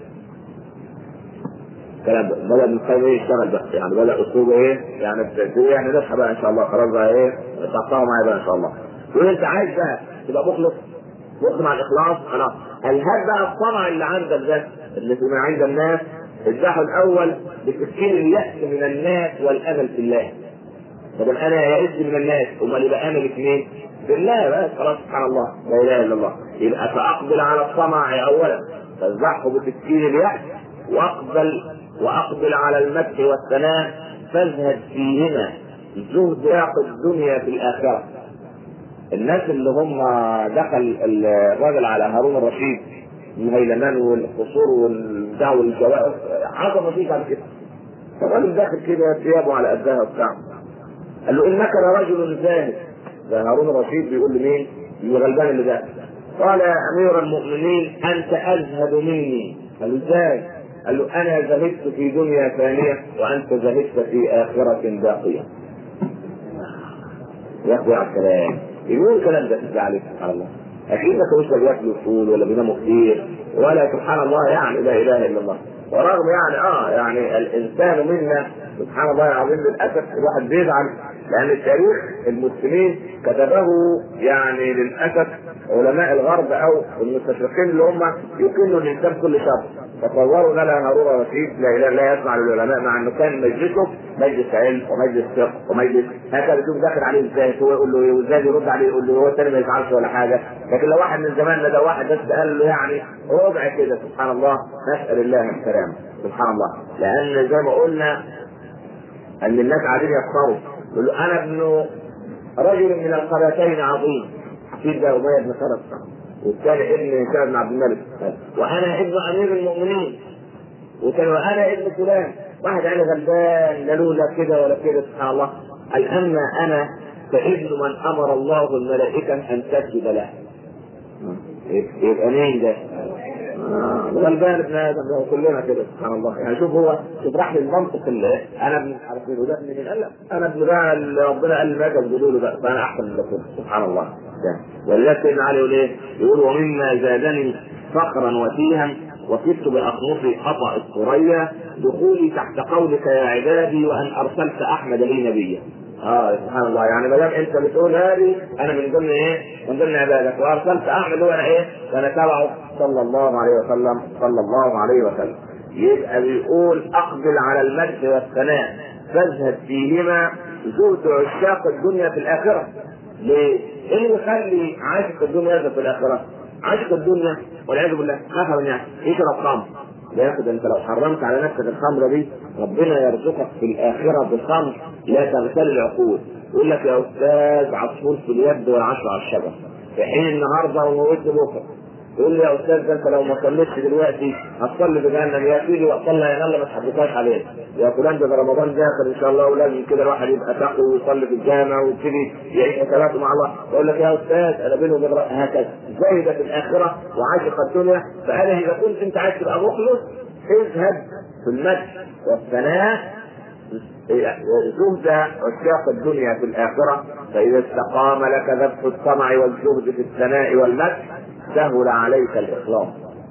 كلام بدأ ابن القيم ايه يشتغل بقى يعني بدأ أسلوبه ايه يعني يعني نصحى بقى إن شاء الله خلاص بقى ايه تقطعوا معايا بقى إن شاء الله. يقول أنت عايز بقى تبقى مخلص مخلص مع الإخلاص خلاص الهاب بقى الطمع اللي عندك ده اللي في عند الناس اذبحه الأول بسكين اليأس من الناس والأمل في الله. طب انا يئس من الناس امال يبقى امل في مين؟ بالله بس خلاص سبحان الله لا اله الا الله يبقى فاقبل على الطمع اولا فاذبحه بسكين اليأس واقبل واقبل على المدح والثناء فازهد فيهما زهد ياخذ الدنيا في الاخره الناس اللي هم دخل الراجل على هارون الرشيد الهيلمان والقصور والبتاع والجوائز عظمه فيه بعد كده فالراجل داخل كده ثيابه على قدها وبتاع قال له انك لرجل زاهد ده هارون الرشيد بيقول لمين؟ للغلبان اللي داخل قال يا امير المؤمنين انت ازهد مني قال له ازاي؟ قال له انا زهدت في دنيا ثانيه وانت زهدت في اخره باقيه. يا اخوي على الكلام يقول الكلام ده ترجع عليك سبحان الله اكيد ما كانوش بياكلوا فول ولا بيناموا كتير ولا سبحان الله يعني لا اله الا الله ورغم يعني اه يعني الانسان منا سبحان الله العظيم للاسف الواحد بيزعل لان التاريخ المسلمين كتبه يعني للاسف علماء الغرب او المستشرقين اللي هم يكنوا الانسان كل شر تصوروا ان لا هارون رشيد لا اله لا يسمع للعلماء مع انه كان مجلسه مجلس علم ومجلس فقه ومجلس هكذا يشوف داخل عليه ازاي هو يقول له ايه وازاي يرد عليه يقول له هو الثاني ما يزعلش ولا حاجه لكن لو واحد من زماننا ده واحد بس قال له يعني ربع كده سبحان الله نسال الله السلامه سبحان الله لان زي ما قلنا ان الناس قاعدين يختاروا يقول له انا ابن رجل من القبيلتين عظيم حفيد ده اميه بن خلف والثاني ابن هشام بن عبد الملك وانا ابن امير المؤمنين وكان وانا ابن فلان واحد انا غلبان لا له لا كده ولا كده سبحان الله قال اما انا فابن من امر الله الملائكه ان تسجد له يبقى مين ده؟ غلبان ابن ادم ده كلنا كده سبحان الله يعني شوف هو شوف راح للمنطق اللي انا ابن عارف مين وده ابن مين قال لا انا ابن بقى اللي ربنا قال لي ما تسجدوا له بقى فانا احسن من ده كله سبحان الله ولذلك سيدنا علي يقول ايه؟ يقول ومما زادني فخرا وتيها وكدت باخنصي خطا الثريا دخولي تحت قولك يا عبادي وان ارسلت احمد لي نبيا. اه سبحان الله يعني ما دام انت بتقول هذه انا من ضمن ايه؟ من ضمن عبادك وارسلت احمد وانا ايه؟ وانا تبعه صلى الله عليه وسلم صلى الله عليه وسلم. يبقى بيقول اقبل على المجد والثناء فازهد فيهما زهد عشاق الدنيا في الاخره. ليه؟ ايه اللي يخلي عاشق الدنيا يذهب في الاخره؟ عاشق الدنيا والعياذ بالله مثلا يعني يشرب خمر لا ياخد انت لو حرمت على نفسك الخمره دي ربنا يرزقك في الاخره بالخمر لا تغتال العقول يقول لك يا استاذ عصفور في اليد والعشر على الشجر في حين النهارده وموت بكره يقول لي يا استاذ ده انت لو ما صليتش دلوقتي هتصلي في جهنم يا سيدي وصلى يا يلا ما تحدثهاش عليه يا فلان ده رمضان داخل ان شاء الله ولازم كده الواحد يبقى تقوى ويصلي في الجامع ويبتدي يعيش حساباته مع الله يقول لك يا استاذ انا بيني وبين هكذا زاهد في الاخره وعاشق الدنيا فانا اذا كنت انت عايز تبقى مخلص اذهب في المجد والثناء زهد عشاق الدنيا في الآخرة فإذا استقام لك ذبح الطمع والزهد في الثناء والمدح سهل عليك الإخلاص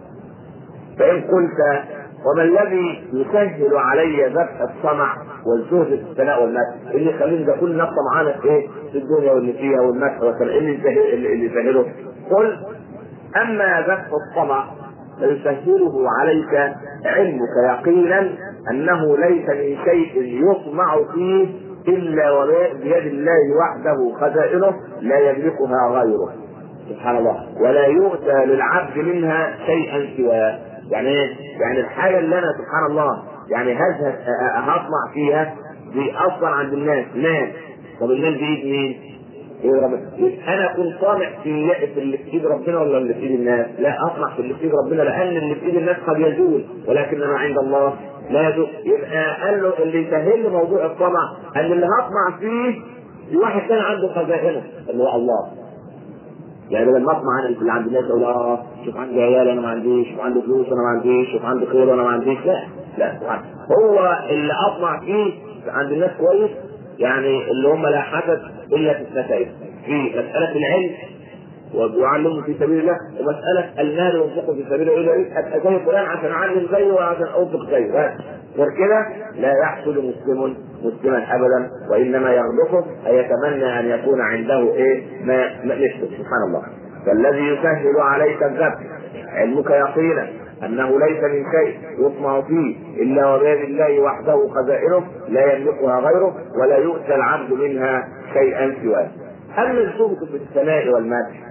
فإن قلت وما الذي يسهل علي ذبح الطمع والزهد في الثناء والمدح اللي يخليني ده كل نفس طمعانة في ايه في الدنيا واللي فيها والمدح والثناء اللي يسهل اللي يسهله قل اما ذبح الطمع فيسهله عليك علمك يقينا انه ليس من شيء يطمع فيه الا وبيد الله وحده خزائنه لا يملكها غيره سبحان الله ولا يؤتى للعبد منها شيئا سواه يعني ايه؟ يعني الحاجه اللي انا سبحان الله يعني هذا هطمع فيها دي اصلا عند الناس مال طب المال بايد مين؟ ايه ربنا انا كنت طامع في في اللي في ايد ربنا ولا اللي في ايد الناس؟ لا اطمع في اللي في ايد ربنا لان اللي في ايد الناس قد يزول ولكن انا عند الله لا يزول يبقى قال له اللي يسهل لي موضوع الطمع ان اللي هطمع فيه في واحد كان عنده خزائنه اللي هو الله يعني بدل ما اطمع انا اللي عند الناس اقول اه شوف عندي عيال انا ما عنديش شوف عندي فلوس انا ما عنديش شوف عندي خير وانا ما عنديش لا لا سبحان هو اللي اطمع فيه عند الناس كويس يعني اللي هم لا حسد الا في اثنتين في مساله العلم ويعلمه في سبيل الله ومسألة المال ينفقه في سبيل الله يريد أبقى زي فلان عشان أعلم زيه وعشان أنفق زيه غير كده لا يحسد مسلم مسلما أبدا وإنما يغلقه أي يتمنى أن يكون عنده إيه ما مثله سبحان الله فالذي يسهل عليك الذبح علمك يقينا انه ليس من شيء يطمع فيه الا وبيد الله وحده خزائنه لا يملكها غيره ولا يؤتى العبد منها شيئا سواه اما الزهد في الثناء والمدح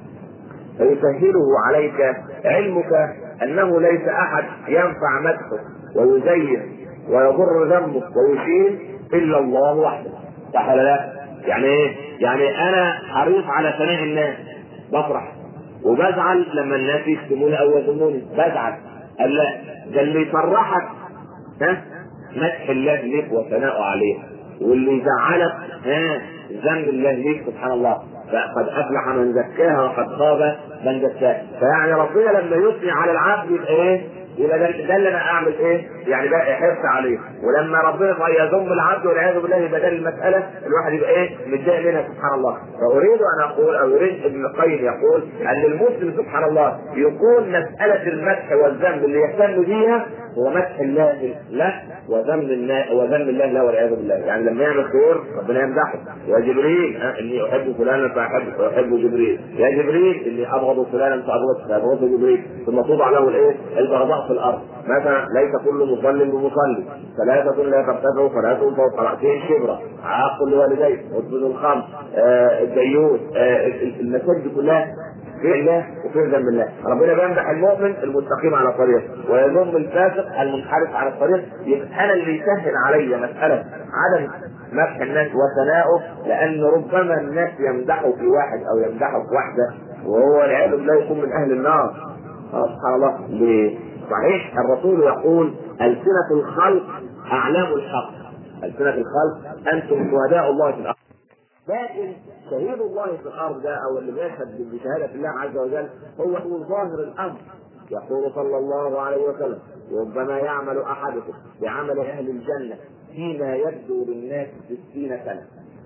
فيسهله عليك علمك انه ليس احد ينفع مدحه ويزين ويضر ذنبه ويشيل الا الله وحده صح ولا لا؟ يعني ايه؟ يعني انا حريص على ثناء الناس بفرح وبزعل لما الناس يشتموني او يذموني بزعل قال لا ده اللي يفرحك ها مدح الله ليك وثناؤه عليه واللي يزعلك ها ذنب الله ليك سبحان الله فقد افلح من زكاها وقد خاب من دساها فيعني ربنا لما يثني على العبد يبقى ايه؟ يبقى ده, ده اللي انا اعمل ايه؟ يعني بقى حرص عليه ولما ربنا يذم العبد والعياذ بالله يبقى ده المساله الواحد يبقى ايه؟ متضايق منها سبحان الله فاريد ان اقول او يريد ابن القيم يقول ان المسلم سبحان الله يكون مساله المدح والذنب اللي يهتم بيها هو مدح الله له وذم الله وذم الله له والعياذ بالله يعني لما يعمل خير ربنا يمدحه يا جبريل ها اني احب فلانا فاحب فاحب جبريل يا جبريل اني ابغض فلانا فابغض فابغض جبريل ثم توضع له الايه؟ البغضاء في الارض مثلا ليس كل مصل بمصلي ثلاثة لا ترتفع صلاة فوق رأسين شبرا عاق لوالديه واسجد الخمس آه الديوث آه المساجد كلها في الله وفي ذنب الله ربنا بيمدح المؤمن المستقيم على الطريق ويذم الفاسق المنحرف على الطريق يبقى انا اللي يسهل علي مساله عدم مدح الناس وثناؤه لان ربما الناس يمدحوا في واحد او يمدحوا في واحده وهو والعياذ بالله يكون من اهل النار سبحان الله ليه؟ صحيح الرسول يقول ألسنة الخلق أعلام الحق ألسنة الخلق أنتم شهداء الله في الأرض لكن شهيد الله في الارض ده او اللي بيشهد بشهاده الله عز وجل هو هو ظاهر الامر يقول صلى الله عليه وسلم ربما يعمل احدكم بعمل اهل الجنه فيما يبدو للناس ستين سنه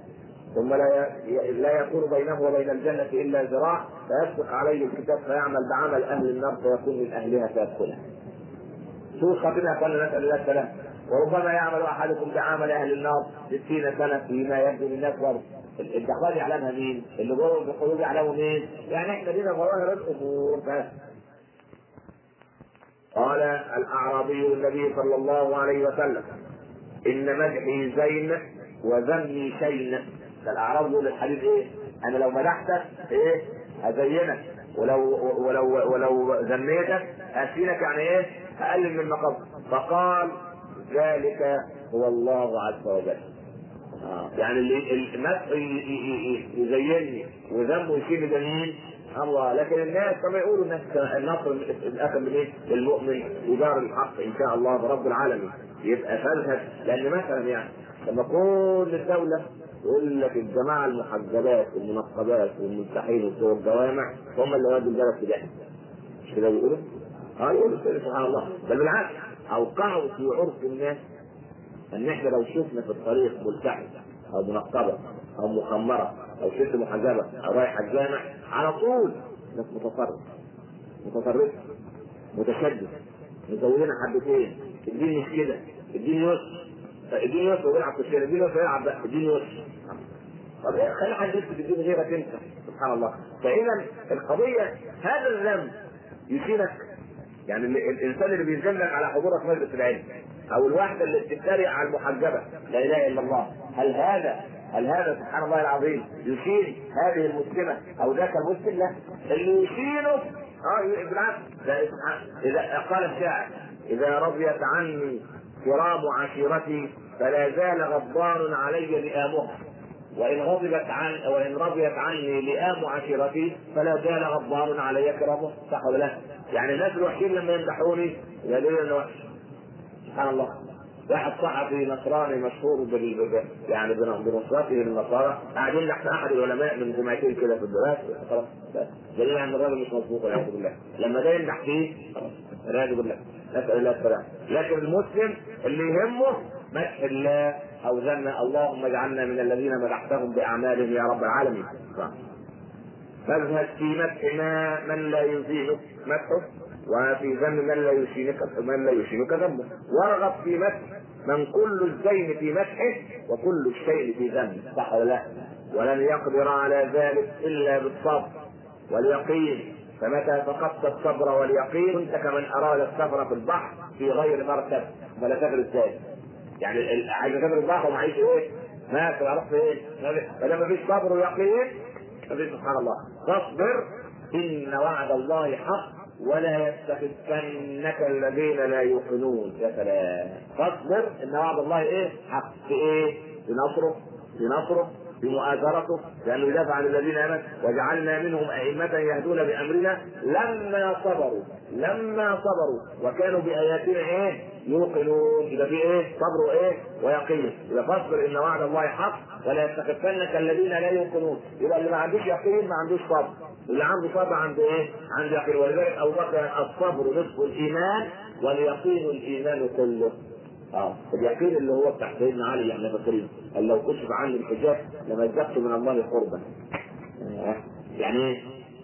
ثم لا لا يكون بينه وبين الجنه الا ذراع فيسبق عليه الكتاب فيعمل بعمل اهل النار فيكون من اهلها فيدخلها. شو خطينا قال نسال الله السلام وربما يعمل احدكم بعمل اهل النار ستين سنه فيما يبدو للناس برضه الدخلات يعلمها مين؟ اللي جوه القلوب يعلموا مين؟ يعني احنا لينا ظواهر الامور بس. قال الاعرابي النبي صلى الله عليه وسلم ان مدحي زين وذمي شين ده الاعراب يقول الحديث ايه؟ انا لو مدحتك ايه؟ هزينك ولو ولو ولو ذميتك هشيلك يعني ايه؟ هقلل من مقامك فقال ذلك هو الله عز وجل آه. يعني اللي المدح يزينني وذنبه يشيل جميل الله لكن الناس كما يقولوا الناس النصر الاخر من ايه؟ للمؤمن ودار الحق ان شاء الله برب العالمين يبقى فلسف لان مثلا يعني لما كل الدوله يقول لك الجماعه المحجبات والمنقبات والملتحين وبتوع الجوامع هم اللي ودوا البلد في ده مش كده بيقولوا؟ اه يقولوا كده سبحان الله بل بالعكس اوقعوا في عرف الناس ان احنا لو شفنا في الطريق ملتحي او منقبه او مخمره او ست محجبه او رايحه الجامع على طول ناس متطرف متطرف متشدد مزودين حبتين الدين مش كده الدين يسر الدين يسر ويلعب في الشارع الدين يسر يلعب بقى الدين يسر طب خلي حد يكتب الدين غيرك انت سبحان الله فاذا القضيه هذا الذنب يشيلك يعني الانسان اللي بيذلك على حضورك مجلس العلم او الواحده اللي بتتريق على المحجبه لا اله الا الله هل هذا هل هذا سبحان الله العظيم يشيل هذه المسلمه او ذاك المسلم لا اللي يشيله اه بالعكس اذا قال الشاعر اذا رضيت عني كرام عشيرتي فلا زال غضبان علي لئامها وان غضبت عن وان رضيت عني لئام عشيرتي فلا زال غضبان علي كرامه صح ولا لا؟ يعني الناس الوحشين لما يمدحوني يقولوا انه وحش سبحان الله واحد صحفي نصراني مشهور بال يعني بنصرته للنصارى قاعدين تحت احد العلماء من جمعتين كده في الدراسه خلاص دليل ان الراجل مش مظبوط والعياذ بالله لما ده يمدح فيه والعياذ بالله نسال الله السلامه لكن المسلم اللي يهمه مدح الله او ذم اللهم اجعلنا من الذين مدحتهم باعمالهم يا رب العالمين فاذهب في مدح ما من لا يزينك مدحه وفي ذم من لا يشينك من لا يشينك ذمه وارغب في مدح من كل الزين في مدحه وكل الشيء في ذمه صح ولا لا؟ ولن يقدر على ذلك الا بالصبر واليقين فمتى فقدت الصبر واليقين كنت كمن اراد السفر في البحر في غير مركب فلا سافر ازاي؟ يعني عايز اسافر البحر ومعيش ايه؟ ما تعرف ايه؟ ما دام مفيش صبر ويقين مفيش سبحان الله فاصبر ان وعد الله حق ولا يستخفنك الذين لا يوقنون يا سلام فاصبر ان وعد الله ايه حق في ايه في نصره في نصره في مؤازرته لانه يدافع عن الذين امنوا وجعلنا منهم ائمه يهدون بامرنا لما صبروا لما صبروا وكانوا باياتنا ايه يوقنون يبقى في ايه صبر ايه ويقين يبقى فاصبر ان وعد الله حق ولا يستخفنك الذين لا يوقنون يبقى اللي ما عندوش يقين ما عندوش صبر اللي عنده صبر عنده ايه؟ عنده يقين ولذلك ابو بكر الصبر نصف الايمان واليقين الايمان كله. اه اليقين اللي هو بتاع سيدنا علي يعني فاكرين قال لو كشف عني الحجاب لمزقت من الله قربا. آه. يعني ايه؟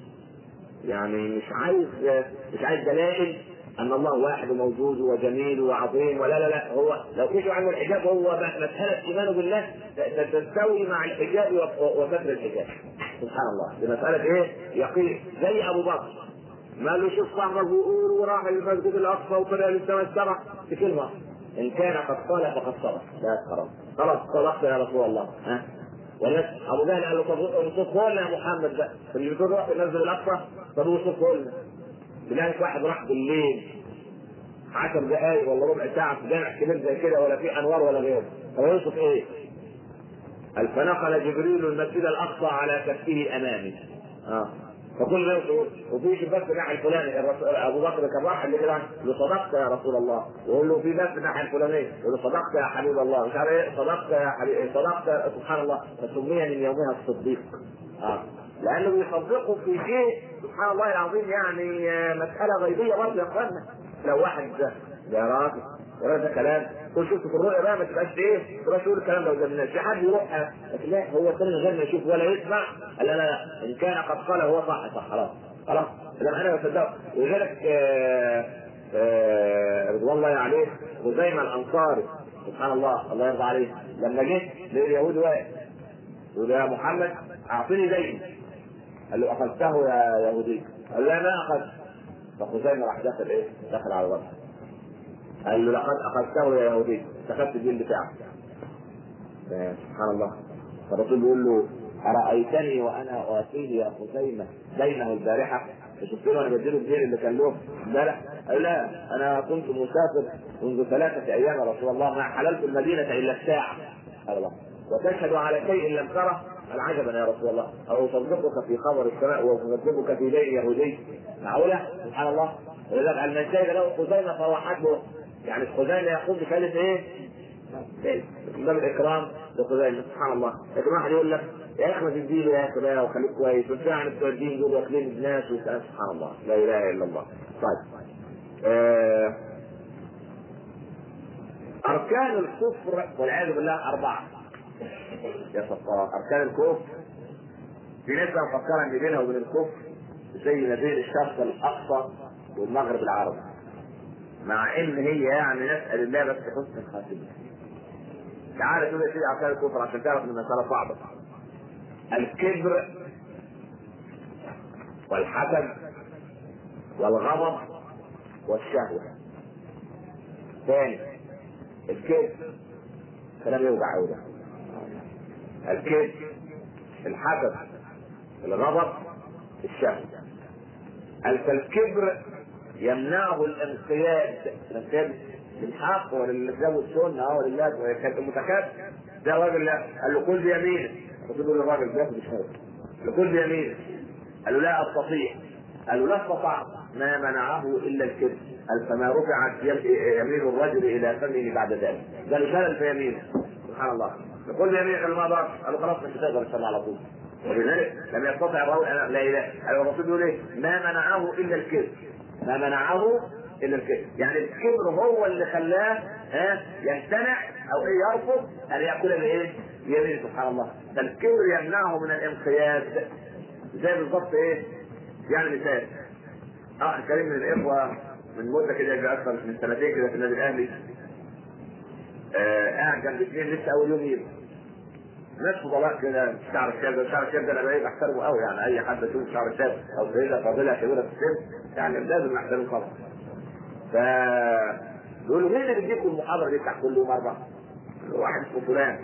يعني مش عايز مش عايز دلائل ان الله واحد وموجود وجميل وعظيم ولا لا لا هو لو كشف عنه الحجاب هو مساله ايمانه بالله تستوي مع الحجاب وستر الحجاب. سبحان الله بمسألة ايه؟ يقين زي ابو بكر ما له شوف صاحبك بيقول وراح المسجد الاقصى وطلع للسماء السبع في كلمة ان كان قد قال فقد صدق لا خلاص خلاص صدقت يا رسول الله ها وناس ابو جهل قال له طب وصف لنا يا محمد بقى اللي بتقول روح المسجد الاقصى طب وصف لنا بالله واحد راح بالليل عشر دقائق ولا ربع ساعة في جامع كبير زي كده ولا في أنوار ولا غيره، طب يوصف إيه؟ قال فنقل جبريل المسجد الاقصى على كفه امامي اه فكل ما يقول وفي شباك الناحيه الفلاني ابو بكر كان راح اللي كده له صدقت يا رسول الله يقول له في باب الناحيه الفلانيه يقول له صدقت يا حبيب الله مش عارف ايه صدقت يا حبيب صدقت سبحان الله فسمي من يومها الصديق اه لانه بيصدقوا في شيء سبحان الله العظيم يعني مساله غيبيه برضه يا اخوانا لو واحد يا راجل ولا ده كلام كل شفت في الرؤيا بقى ما تبقاش ايه ما تبقاش تقول الكلام ده قدام الناس في حد يروح لكن لا هو الثاني من غير ما يشوف ولا يسمع لا لا لا ان كان قد قال هو صح صح خلاص خلاص لما انا بصدقه ولذلك رضوان الله عليه خزيمه الانصاري سبحان الله الله يرضى عليه لما جه لليهود واقف يقول يا محمد اعطني دين قال له اخذته يا يهودي قال له ما اخذت فخزيمه راح داخل ايه؟ دخل على الرسول قال له لقد اخذته يا يهودي اخذت الدين بتاعك سبحان الله فالرسول بيقول له ارايتني وانا اواتيه يا خزيمه دينه البارحه شفت له انا بديله الدين اللي كان له امبارح قال لا انا كنت مسافر منذ ثلاثه ايام يا رسول الله ما حللت المدينه الا الساعه قال الله وتشهد على شيء لم تره قال عجبا يا رسول الله او اصدقك في خبر السماء واصدقك في دين يهودي معقوله سبحان الله ولذلك قال من شهد له خزيمه فهو حسبه يعني خزيمه يقوم بكلمه ايه؟ من باب الاكرام لخزيمه سبحان الله لكن واحد يقول لك يا اخي ما تديني يا اخي بقى وخليك كويس وانت يعني بتوع الدين دول واكلين الناس سبحان الله لا اله الا الله طيب آه اركان الكفر والعياذ بالله اربعه يا ستار اركان الكفر في ناس مفكره ان بينها وبين الكفر زي ما بين الشرق الاقصى والمغرب العربي مع ان هي يعني نسال الله بس حسن الخاتمه تعالى كده سيدي اركان الكفر عشان تعرف ان المساله صعبه الكبر والحسد والغضب والشهوه ثاني الكبر كلام يوجع قوي ده الكبر الحسد الغضب الشهوه فالكبر يمنعه الانقياد الانقياد للحق وللكتاب والسنه اه ولله كان المتكبر ده راجل لا قال له كل بيمينك الرسول يقول للراجل بياخد الشهاده قال له كل بيمينك قال له لا استطيع قال له لا استطعت ما منعه الا الكبر قال فما رفعت يمين الرجل الى فمه بعد ذلك قال له شلل في يمينه سبحان الله يقول بيمينك قال له ما اقدرش قال له خلاص مش هتقدر تصلي على طول ولذلك لم يستطع الرجل ان لا اله قال الرسول يقول ايه ما منعه الا الكبر ما منعه الا الكبر يعني الكبر هو اللي خلاه ها يمتنع او ايه يرفض ان ياكل بايه؟ بيمينه سبحان الله فالكبر يمنعه من الانقياد زي بالظبط ايه؟ يعني مثال اخ كريم من الاخوه من مده كده يجي اكثر من سنتين كده في النادي الاهلي آه قاعد جنب اثنين لسه اول يوم يجي ناس فضلاء كده شعر الشاب ده شعر الشاب ده انا بقيت بحترمه قوي يعني اي حد يشوف شعر الشاب او سيده فاضله كبيره في السن يعني لازم نحترمه طبعا ف بيقولوا مين اللي بيديكم المحاضره دي بتاع كل يوم اربعه؟ واحد اسمه فلان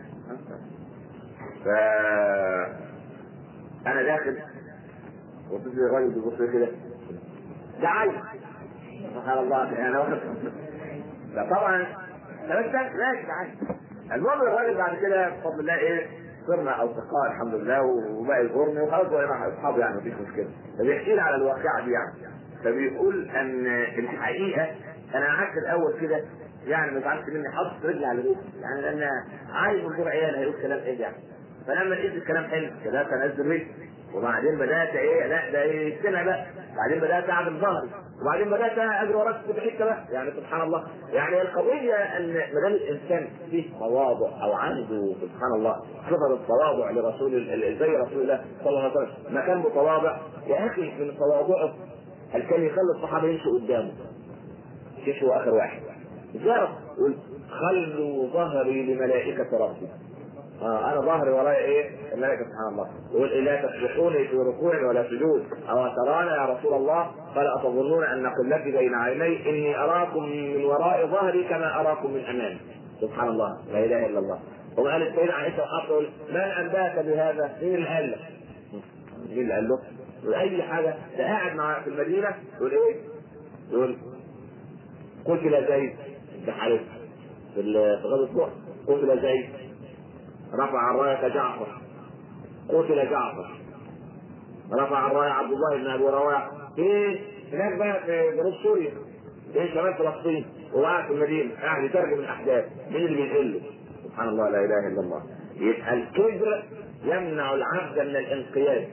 ف انا داخل وصلت لي الراجل بيبص لي كده ده عين سبحان الله يعني واخد لا طبعا بس ماشي ده عين المهم الراجل بعد كده بفضل الله ايه صرنا اصدقاء الحمد لله وبقى يزورني وخلاص بقينا اصحاب يعني مفيش مشكله فبيحكي لي على الواقعه دي يعني فبيقول ان الحقيقه انا قعدت الاول كده يعني ما زعلت مني حط رجلي على رجلي يعني لان عايز من دور عيال هيقول كلام ايه يعني فلما لقيت الكلام حلو كده كان انزل رجلي وبعدين بدات ايه لا ده يستمع بقى بعدين بدات اعمل ظهري وبعدين بدات اجري وراك في حته بقى يعني سبحان الله يعني القضيه ان ما دام الانسان فيه تواضع او عنده سبحان الله صفه التواضع لرسول ال- زي رسول الله صلى الله عليه وسلم ما كان متواضع يا اخي من تواضعه هل كان يخلي الصحابه يمشوا قدامه شيش هو اخر واحد جرب يقول خلوا ظهري لملائكه ربي آه انا ظهري ورايا ايه؟ الملائكه سبحان الله يقول لا تسبقوني في ركوع ولا سجود او ترانا يا رسول الله قال اتظنون ان قلتي بين عيني اني اراكم من وراء ظهري كما اراكم من امامي سبحان الله لا اله الا الله وقال السيدة عائشة وحفصة من أنباك بهذا؟ مين اللي قال لك؟ مين اللي قال له؟ يقول أي حاجة ده قاعد مع في المدينة يقول إيه؟ يقول قتل زيد ده حارس في ال- في غزوة نوح قتل زيد رفع الراية جعفر قتل جعفر رفع الراية عبد الله بن ابي رواح فين؟ هناك بقى في جنوب سوريا فين شمال فلسطين وهو قاعد في المدينه قاعد يترجم الاحداث مين اللي بينقله؟ سبحان الله لا اله الا الله يبقى الكبر يمنع العبد من الانقياد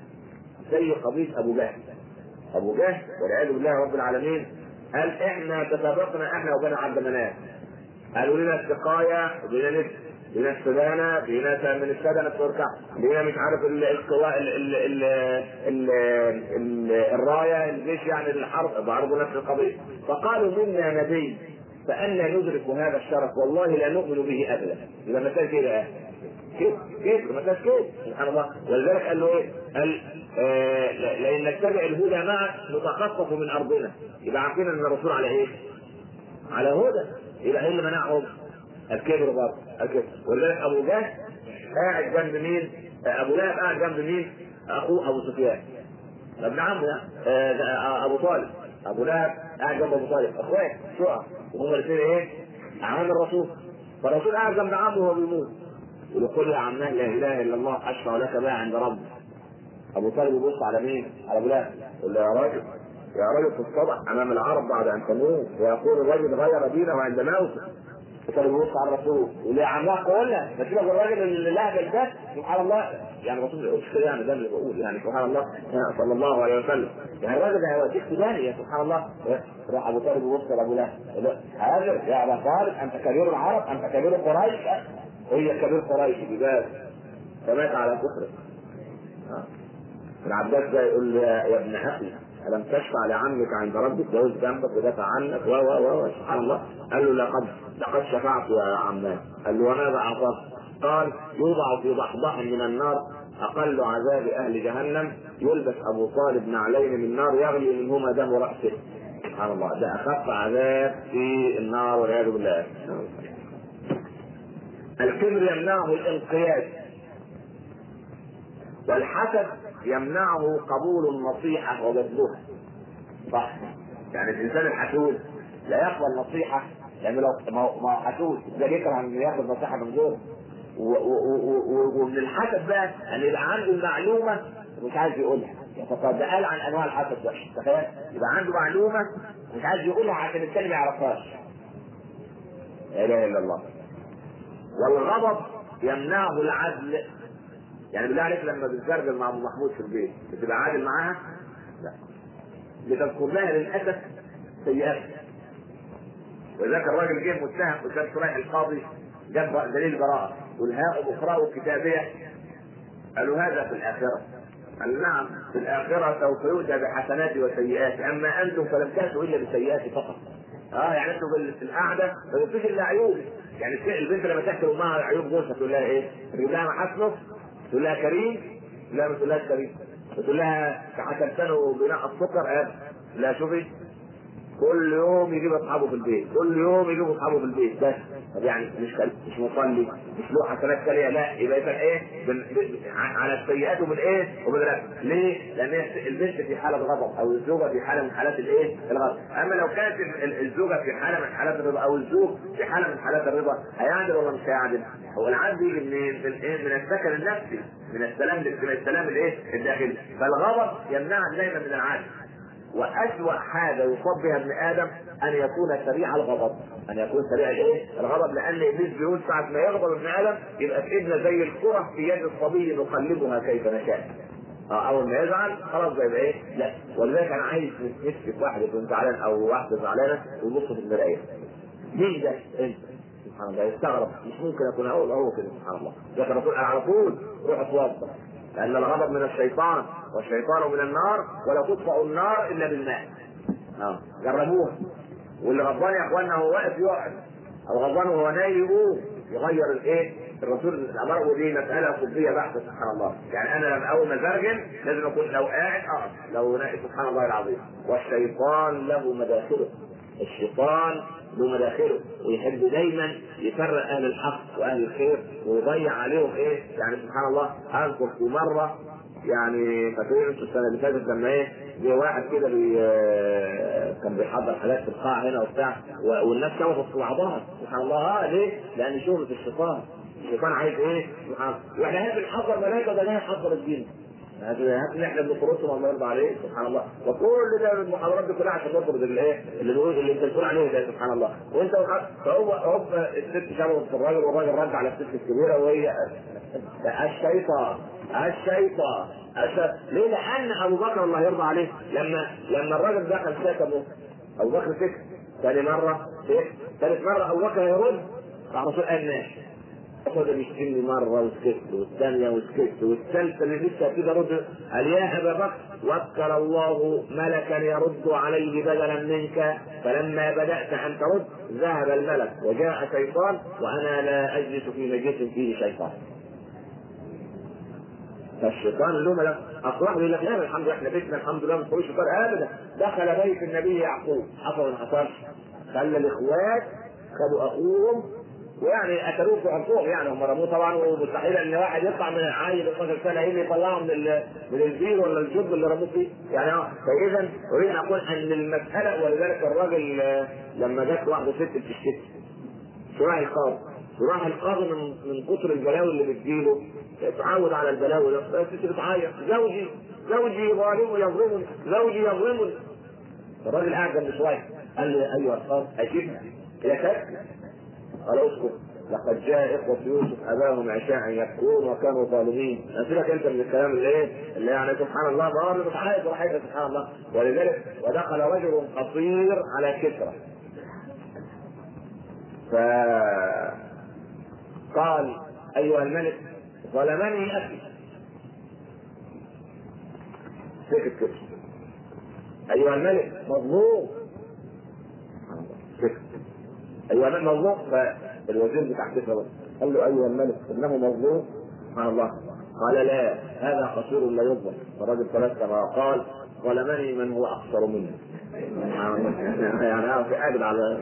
زي قضيه ابو جهل ابو جهل والعياذ بالله رب العالمين قال احنا تسابقنا احنا وبني عبد مناف قالوا لنا السقايه وبينا نفس بينا السدانة بينا من السدنة تركع بينا مش عارف ال- القواء ال ال ال ال ال الراية الجيش يعني الحرب برضه نفس القضية فقالوا منا نبي فأنا ندرك هذا الشرف والله لا نؤمن به أبدا إذا مثال كده كيف كيف مثال كيف سبحان الله ولذلك قال له ايه؟ قال آه لئن نتبع الهدى معك نتخطف من ارضنا يبقى عارفين ان الرسول على ايه؟ على هدى يبقى ايه اللي منعهم؟ الكبر برضه الكبر ولذلك ابو جهل قاعد جنب مين؟ ابو لهب قاعد جنب مين؟ اخوه ابو سفيان ابن عمه يعني آه، ده ابو طالب ابو لهب قاعد جنب ابو طالب اخوات شقق وهم الاثنين ايه؟ اعوان الرسول فالرسول قاعد جنب عمه وهو بيموت يقول قل يا عماه لا اله الا الله اشفع لك بها عند ربي ابو طالب يبص على مين؟ على ابو لهب يقول له يا راجل يا راجل في الصبح امام العرب بعد ان تموت ويقول الرجل غير دينه عند موته كان يبص على الرسول يقول يا عماه قولنا ما تبقى الراجل اللي لهب ده سبحان الله يعني الرسول ما يقولش كده يعني ده اللي بقول يعني سبحان الله صلى الله عليه وسلم يعني الراجل ده هيوديك في داهيه سبحان الله راح ابو طالب يبص على ابو لهب يقول له هاجر يا ابا طالب انت كبير العرب انت كبير قريش هي كبير قريش ببال فمات على كفره ها. العباس ده يقول له يا ابن اخي الم تشفع لعمك عند ربك جوز جنبك ودافع عنك و و و سبحان الله قال له لقد لقد شفعت يا عمان قال له وماذا اعطاك؟ قال يوضع في ضحضاح من النار اقل عذاب اهل جهنم يلبس ابو طالب نعلين من نار يغلي منهما دم راسه سبحان الله ده اخف عذاب في النار والعياذ بالله الكبر يمنعه الانقياد والحسد يمنعه قبول النصيحة وبذلها صح يعني الإنسان الحسود لا يقبل النصيحة لأنه لو ما هو- ما هو حسود ده يكره أن ياخذ نصيحة من غيره و- و- و- و- ومن الحسد بقى أن يبقى عنده المعلومة مش عايز يقولها فقد ده قال عن أنواع الحسد ده تخيل يبقى عنده معلومة مش عايز يقولها عشان الثاني ما يعرفهاش لا إله إلا الله والغضب يمنعه العدل يعني بالله عليك لما بتزرجل مع ابو محمود في البيت بتبقى عادل معاها؟ لا بتذكر لها للاسف سيئات ولذلك الراجل جه متهم قدام شريح القاضي جاب دليل براءة قل هاؤم اقرأوا كتابية قالوا هذا في الآخرة قال نعم في الآخرة سوف يؤتى بحسناتي وسيئاتي أما أنتم فلم تأتوا إلا بسيئاتي فقط اه يعني انتوا بال- في القعده ما بتفيش الا عيوب يعني الس- البنت لما تحكي لامها عيوب جوزها تقول لها ايه؟ تقول لها محاسنه تقول لها كريم لا ما تقولهاش كريم تقول لها حسنتنه بناء السكر اه لا شوفي كل يوم يجيب اصحابه في البيت كل يوم يجيب اصحابه في البيت بس طب يعني مش كل... مش مصلي مش له حسنات تانية لا يبقى يبقى ايه بال... بال... على السيئات وبالايه وبالرد ليه؟ لان البنت في حاله غضب او الزوجه في حاله من حالات الايه؟ الغضب اما لو كانت الزوجه في حاله من حالات الرضا او الزوج في حاله من حالات الرضا هيعدل ولا مش هيعدل؟ هو العدل يجي منين؟ من ايه؟ من السكن النفسي من السلام من السلام الايه؟ الداخلي فالغضب يمنعك دايما من العدل وأسوأ حاجة يصاب بها ابن آدم أن يكون سريع الغضب، أن يكون سريع الإيه؟ الغضب لأن إبليس بيقول ساعة ما يغضب ابن آدم يبقى في إيدنا زي الكرة في يد الصبي نقلبها كيف نشاء. اه اول ما يزعل خلاص بقى ايه؟ لا ولذلك انا عايز نمسك واحد يكون زعلان او واحده زعلانه ويبص في المرايه. مين ده؟ انت. سبحان الله يستغرب مش ممكن اكون اقول هو كده سبحان الله. لكن اقول انا على طول روح اتوضا لأن الغضب من الشيطان والشيطان من النار ولا تطفأ النار إلا بالماء. آه. جربوها. واللي غضبان يا إخواننا هو واقف يقعد أو غضبان وهو نايم يقوم يغير الإيه؟ الرسول أمره دي مسألة طبية بحتة سبحان الله، يعني أنا لما أول ما زرجن لازم أكون لو قاعد أقعد، لو نائم سبحان الله العظيم، والشيطان له مداخله. الشيطان له مداخله ويحب دايما يفرق اهل الحق واهل الخير ويضيع عليهم ايه يعني سبحان الله اذكر في مره يعني فاكرين انتوا السنه اللي فاتت لما ايه جه واحد كده بي كان بيحضر حاجات في القاعه هنا وبتاع والناس شوفت في بعضها سبحان الله اه ليه؟ لان شغله الشيطان الشيطان عايز ايه؟ سبحان الله واحنا هنا بنحضر ملائكه ده يحضر الدين هذا اللي احنا بنخرجهم الله يرضى عليه سبحان الله وكل ده المحاضرات دي كلها عشان نطرد الايه اللي بيقول اللي انت بتقول عليه ده سبحان الله وانت فهو هوب الست شبهت في الراجل والراجل رد على الست الكبيره وهي الشيطان الشيطان الشيطان ليه؟ لان ابو بكر الله يرضى عليه لما لما الراجل دخل سكنه ابو بكر سكت ثاني مره سكت ثالث مره ابو بكر يرد راح الرسول قال ماشي فضل يشتمني مره وسكت والثانيه وسكت والثالثه اللي لسه كده رد قال يا ابا بكر وكل الله ملكا يرد عليه بدلا منك فلما بدات ان ترد ذهب الملك وجاء شيطان وانا لا اجلس في مجلس فيه شيطان. فالشيطان له ملك اصبح يقول لك لا الحمد لله احنا بيتنا الحمد لله ما فيهوش شيطان ابدا دخل بيت النبي يعقوب حصل ما حصلش خلى الاخوات خدوا اخوهم ويعني قتلوه في عنقهم يعني هم رموه طبعا ومستحيل ان واحد يطلع من عيل 12 سنه ايه اللي يطلعه من من البير ولا الجب اللي رموه فيه يعني اه فاذا اريد ان اقول ان المساله ولذلك الراجل لما جت واحده ست بتشتكي شراح القاضي شراح القاضي من من كتر البلاوي اللي بتجيله اتعود على البلاوي ده الست بتعيط زوجي زوجي ظالم يظلمني زوجي يظلمني الراجل قاعد جنب شويه قال لي ايها القاضي اجبنا يا كابتن قال اسكت لقد جاء إخوة يوسف أباهم عشاء يبكون وكانوا ظالمين، أسيبك أنت من الكلام اللي إيه؟ اللي يعني سبحان الله ما هو بتعيط وحيد سبحان الله، ولذلك ودخل رجل قصير على كسرى. فقال أيها الملك ظلمني أخي. سكت كده. أيها الملك مظلوم. سكت. ايها الملك مظلوم فالوزير بتاع كسرى قال له ايها الملك انه مظلوم سبحان الله قال لا هذا قصير لا يظلم فالرجل ثلاث كما قال ظلمني من هو اقصر مني يعني انا في قابل على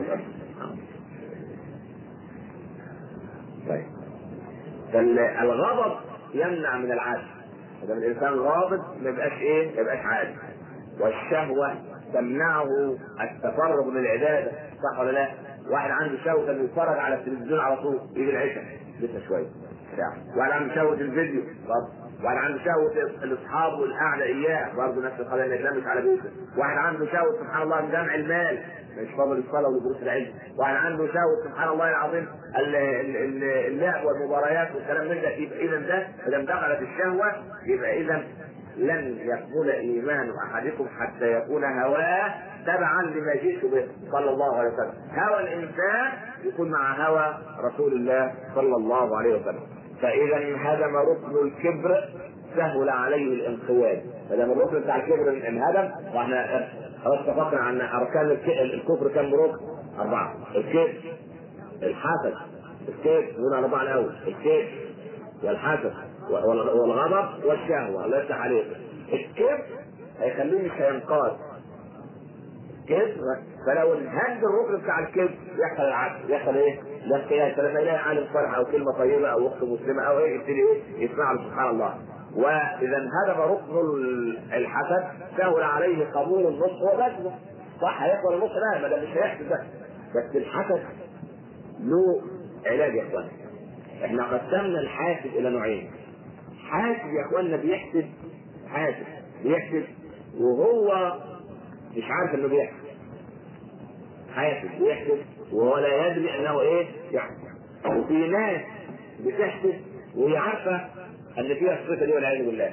طيب فالغضب يمنع من العدل اذا الانسان غاضب ما يبقاش ايه؟ ما يبقاش عادل والشهوه تمنعه التفرغ من العباده صح ولا لا؟ واحد عنده شهوة انه يتفرج على التلفزيون على طول يجي العشاء لسه شوية ساعة واحد عنده شهوة الفيديو برضه واحد عنده شهوة الاصحاب والقعدة اياه برضه نفس القضية انه يتلمس على بيته واحد عنده شهوة سبحان الله جمع المال مش فاضل الصلاة ودروس العلم واحد عنده شهوة سبحان الله العظيم اللعب والمباريات والكلام من ده يبقى اذا ده اذا دخلت الشهوة يبقى اذا لن يكمل ايمان احدكم حتى يكون هواه تبعا لما جئت به صلى الله عليه وسلم هوى الانسان يكون مع هوى رسول الله صلى الله عليه وسلم فاذا انهدم ركن الكبر سهل عليه الانقياد فلما الركن بتاع الكبر انهدم واحنا خلاص اتفقنا عن اركان الكفر كم ركن؟ اربعه الكبر الحسد الكبر هنا اربعه الاول الكبر والحسد والغضب والشهوه الله يفتح عليك الكبر هيخليه مش هينقاد كبر فلو انهد الركن بتاع الكبر يحصل العكس يحصل ايه؟ لا قياس فلما يلاقي عالم صالح او كلمه طيبه او اخت مسلمه او ايه يبتدي ايه يسمع له سبحان الله واذا انهدم ركن الحسد سهل عليه قبول النصح وبذله صح هيقبل النصح لا ما ده مش هيحسد ده بس الحسد له علاج يا اخوان احنا قسمنا الحاسد الى نوعين حاسد يا اخواننا بيحسد حاسد بيحسد وهو مش عارف انه بيحسد حاسد بيحسد وهو لا يدري انه ايه يحسد وفي ناس بتحسد وهي عارفه ان فيها الصفه دي والعياذ بالله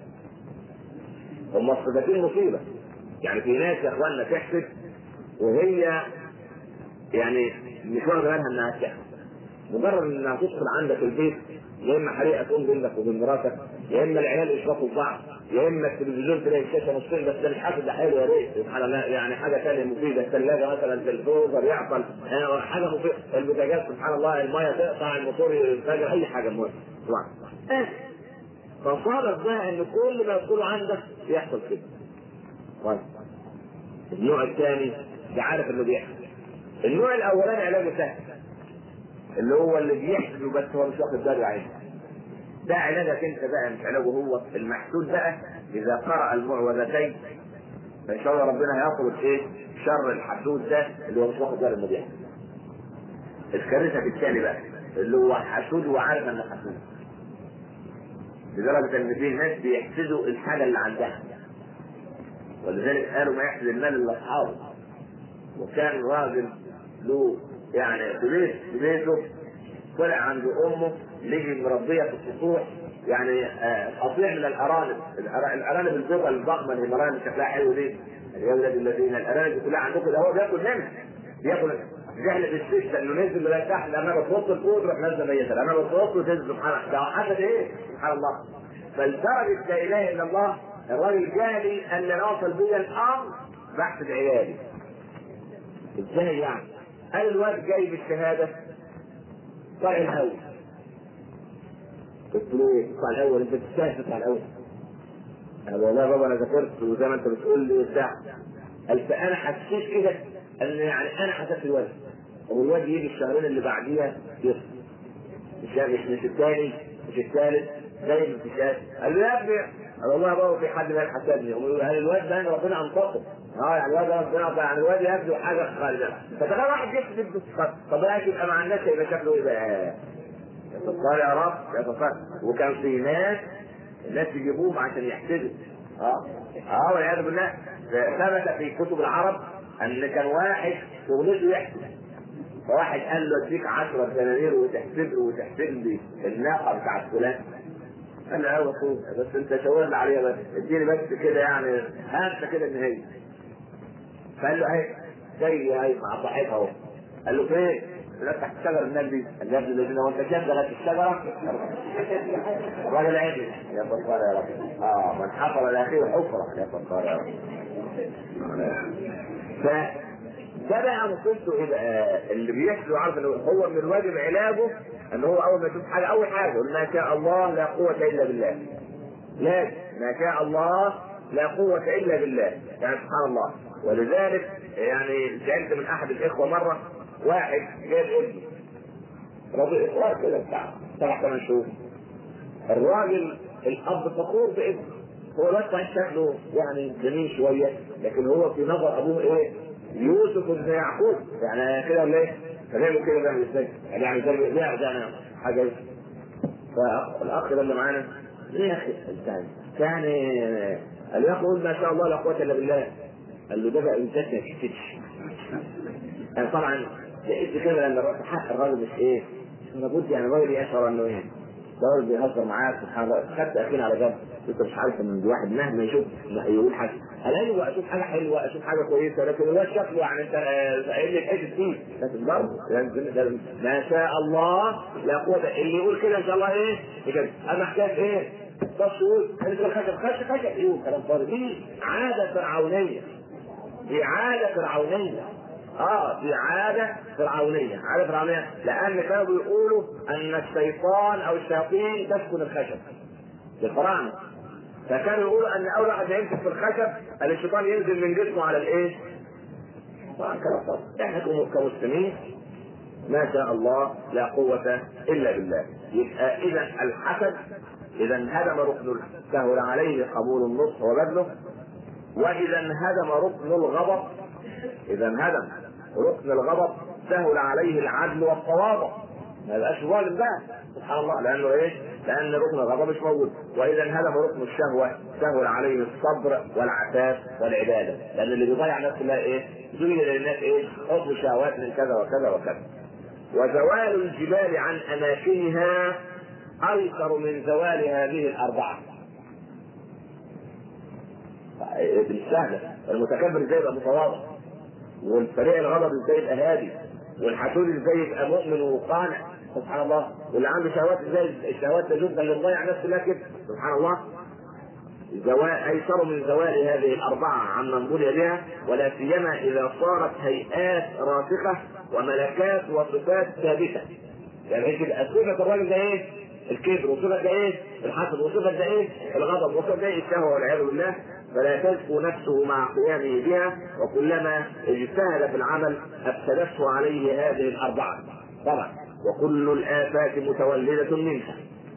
هم الصفتين مصيبه يعني في ناس يا اخواننا تحسد وهي يعني مش واخده بالها انها تحسد مجرد انها تدخل عندك البيت يا اما حريقه تقوم بينك وبين مراتك يا اما العيال يشربوا في بعض يا اما التلفزيون تلاقي الشاشه نصين بس ده مش حاسس ده حلو يا ريت سبحان الله يعني حاجه ثانيه مفيده الثلاجه مثلا الفريزر يعطل حاجه مفيده البوتاجاز سبحان الله الميه تقطع الموتور ينفجر اي حاجه مهمه طبعا فصادف بقى ان كل ما يدخلوا عندك يحصل كده طيب النوع الثاني ده عارف انه بيحصل النوع الاولاني علاجه سهل اللي هو اللي بيحسد بس هو مش واخد باله عينه ده علاجك انت بقى مش علاجه هو المحسود بقى اذا قرأ المعوذتين فان شاء الله ربنا هيطرد ايه شر الحسود ده اللي هو مش واخد باله انه بيحسد الكارثه في الثاني بقى اللي هو حسود وعارف انه حسود لدرجه ان في ناس بيحسدوا الحاجه اللي عندها ولذلك قالوا ما يحسد المال الا اصحابه وكان راجل له يعني في بيت في بيته طلع عند امه لقي مربيه في السطوح يعني قطيع من الارانب الارانب البيضاء الضخمه اللي مرانب شكلها حلو دي يا ولاد الذين الارانب دي كلها عندكم ده هو بياكل منها بياكل رحلة السجن انه نزل لغايه تحت لما بتوصل الفوق تروح نازله ميته لما بتوصل تنزل سبحان الله ده حسد ايه؟ سبحان الله فلدرجه لا اله الا الله الراجل جالي ان لا وصل بي الامر بحث عيالي ازاي يعني؟ قال الواد جاي بالشهاده طلع الاول قلت له ايه؟ طلع الاول انت تستاهل تطلع الاول قال والله يا بابا انا ذاكرت وزي ما انت بتقول لي وبتاع قال فانا حسيت كده ان يعني انا حسبت الواد والواد يجي الشهرين اللي بعديها يصل مش مش مش الثاني مش الثالث زي الامتشاش قال له يا ابني قال والله يا بابا في حد ما حسبني قال الواد ده ربنا انطقه اه يعني الواد ده ربنا يعني الواد يبدو حاجه خارجه فتخيل واحد يكتب طب يبقى مع الناس يبقى شكله ايه بقى؟ يتصال يا رب يتصال وكان في ناس الناس يجيبوهم عشان يحسدوا اه اه والعياذ بالله ثبت في كتب العرب ان كان واحد شغلته يحسد فواحد قال له اديك 10 دنانير وتحسب وتحسب لي الناقه بتاعت فلان قال له ايوه بس انت شاور لي عليها بس اديني بس كده يعني هات كده ان هي فقال له اهي جاي اهي مع صاحبها اهو قال له فين؟ لا تحت شجر النبي قال له يا ابن الذين وانت شايف لغايه الشجره الراجل عدل يا ستار يا رب اه من حفر لاخيه حفره يا ستار يا رب ف ده بقى مصيبته ايه بقى؟ اللي بيحسد وعارف انه هو من الواجب علاجه ان هو اول ما يشوف حاجه اول حاجه يقول ما شاء الله لا قوه الا بالله. لازم ما شاء الله لا قوه الا بالله، يعني سبحان الله ولذلك يعني سالت من احد الاخوه مره واحد جاب ابنه رضي اخوات كده بتاع سبع ثمان شهور الراجل الاب فخور بابنه هو الواد شكله يعني جميل شويه لكن هو في نظر ابوه ايه؟ يوسف بن يعقوب يعني كده ولا ايه؟ فبيعمل كده بيعمل ازاي؟ يعني زي بيع يعني حاجه فالاخ ده اللي معانا ليه يا اخي انت كان قال له قول ما شاء الله لا قوه الا بالله قال له ده بقى انسان ما يكتبش يعني طبعا لقيت كده لما رحت حق الراجل مش ايه لابد يعني الراجل يشعر انه ايه الراجل بيهزر معاك سبحان الله خدت اخينا على جنب انت مش عارف ان الواحد مهما يشوف يقول حاجه قال ايوه اشوف حاجه حلوه اشوف حاجه كويسه لكن الواد شكله يعني انت قايل لي حته فيه لكن برضه ما شاء الله لا قوه اللي يقول كده ان شاء الله ايه كده اما حكايه ايه طب تقول انت الخشب خشب خشب ايوه كلام فاضي دي عاده فرعونيه دي عاده فرعونيه اه دي عادة فرعونية، عادة فرعونية لأن كانوا بيقولوا أن الشيطان أو الشياطين تسكن الخشب. للفراعنة. فكانوا يقولوا أن أول واحد يمسك في الخشب أن الشيطان ينزل من جسمه على الإيه؟ طبعا كلام احنا كمسلمين ما شاء الله لا قوة إلا بالله يبقى إذا الحسد إذا انهدم ركن سهل عليه قبول النصح وبذله وإذا انهدم ركن الغضب إذا انهدم ركن الغضب سهل عليه العدل والتواضع ما يبقاش ظالم بقى سبحان الله لانه ايه؟ لان ركن الغضب مش موجود واذا انهدم ركن الشهوه سهل عليه الصبر والعفاف والعباده لان اللي بيضيع نفسه الله ايه؟ زين للناس ايه؟ حب شهوات من كذا وكذا وكذا وزوال الجبال عن اماكنها ايسر من زوال هذه الاربعه بالسهله المتكبر ازاي يبقى متواضع والسريع الغضب ازاي يبقى هادي والحسود ازاي يبقى مؤمن وقانع سبحان الله واللي عنده شهوات ازاي الشهوات تجد اللي مضيع نفسه لا كده سبحان الله زوال ايسر من زوال هذه الاربعه عمن بني بها ولا سيما اذا صارت هيئات راسخه وملكات وصفات ثابته يعني كده صفه الراجل ده ايه؟ الكبر وصفه ده ايه؟ الحسد وصفه ده ايه؟ الغضب وصفه ده ايه؟ الشهوه والعياذ بالله فلا تزكو نفسه مع قيامه بها وكلما اجتهد في العمل افسدته عليه هذه الاربعه طبعا وكل الافات متولده منها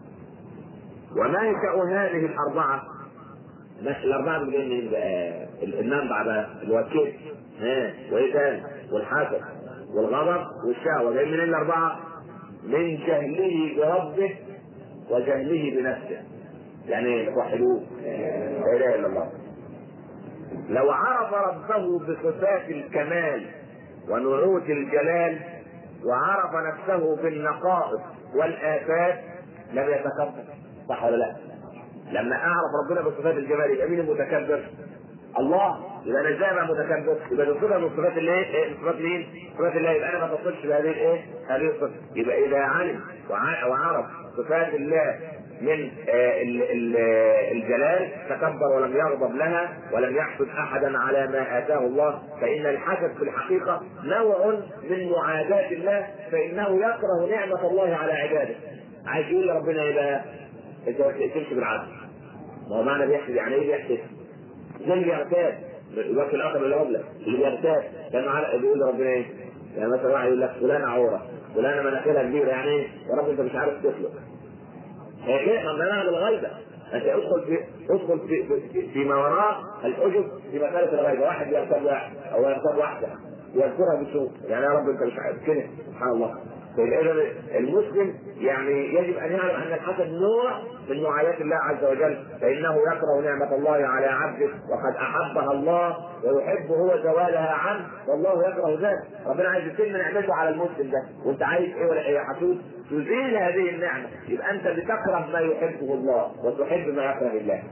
ومنشا هذه الاربعه الاربعه دول جايين منين بقى؟ المنبع بقى اللي هو الكذب ها وايه تاني؟ والحسد والغضب والشهوه جايين منين الاربعه؟ من جهله بربه وجهله بنفسه يعني وحدوه لا اله الا الله لو عرف ربه بصفات الكمال ونعوت الجلال وعرف نفسه بالنقائص والآفات لم يتكبر صح ولا لا؟ لما اعرف ربنا بصفات الجمال يبقى مين المتكبر؟ الله يبقى انا ازاي ابقى متكبر؟ يبقى دي صفه من صفات الايه؟ إيه؟ صفات مين؟ صفات الله يبقى انا ما اتصلش بهذه الايه؟ هذه الصفه يبقى اذا علم وعرف صفات الله من الجلال تكبر ولم يغضب لها ولم يحسد احدا على ما اتاه الله فان الحسد في الحقيقه نوع من معاداه الله فانه يكره نعمه الله على عباده عايز يقول لربنا ايه بقى؟ انت ما تقتلش بالعدل ما هو معنى بيحسد يعني ايه بيحسد؟ زي اللي بيغتاب الوقت الاخر اللي قبله اللي بيغتاب كان بيقول لربنا ايه؟ يعني مثلا واحد يقول لك فلانه عوره فلانه مناخيرها كبيره يعني ايه؟ يا رب انت مش عارف تخلق هي كده منها بالغيبه انت ادخل في ادخل في في فيما وراء الحجب في مساله الغيبه واحد يغتاب واحد او يغتاب واحده يذكرها بسوء يعني يا رب انت مش عارف كده سبحان الله فاذا المسلم يعني يجب ان يعلم ان الحسد نوع من معايات الله عز وجل فانه يكره نعمه الله على عبده وقد احبها الله ويحب هو زوالها عنه والله يكره ذلك ربنا عايز يتم نعمته على المسلم ده وانت عايز ايه ولا ايه يا حسود تزيل هذه النعمه يبقى انت بتكره ما يحبه الله وتحب ما يكره الله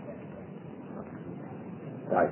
طيب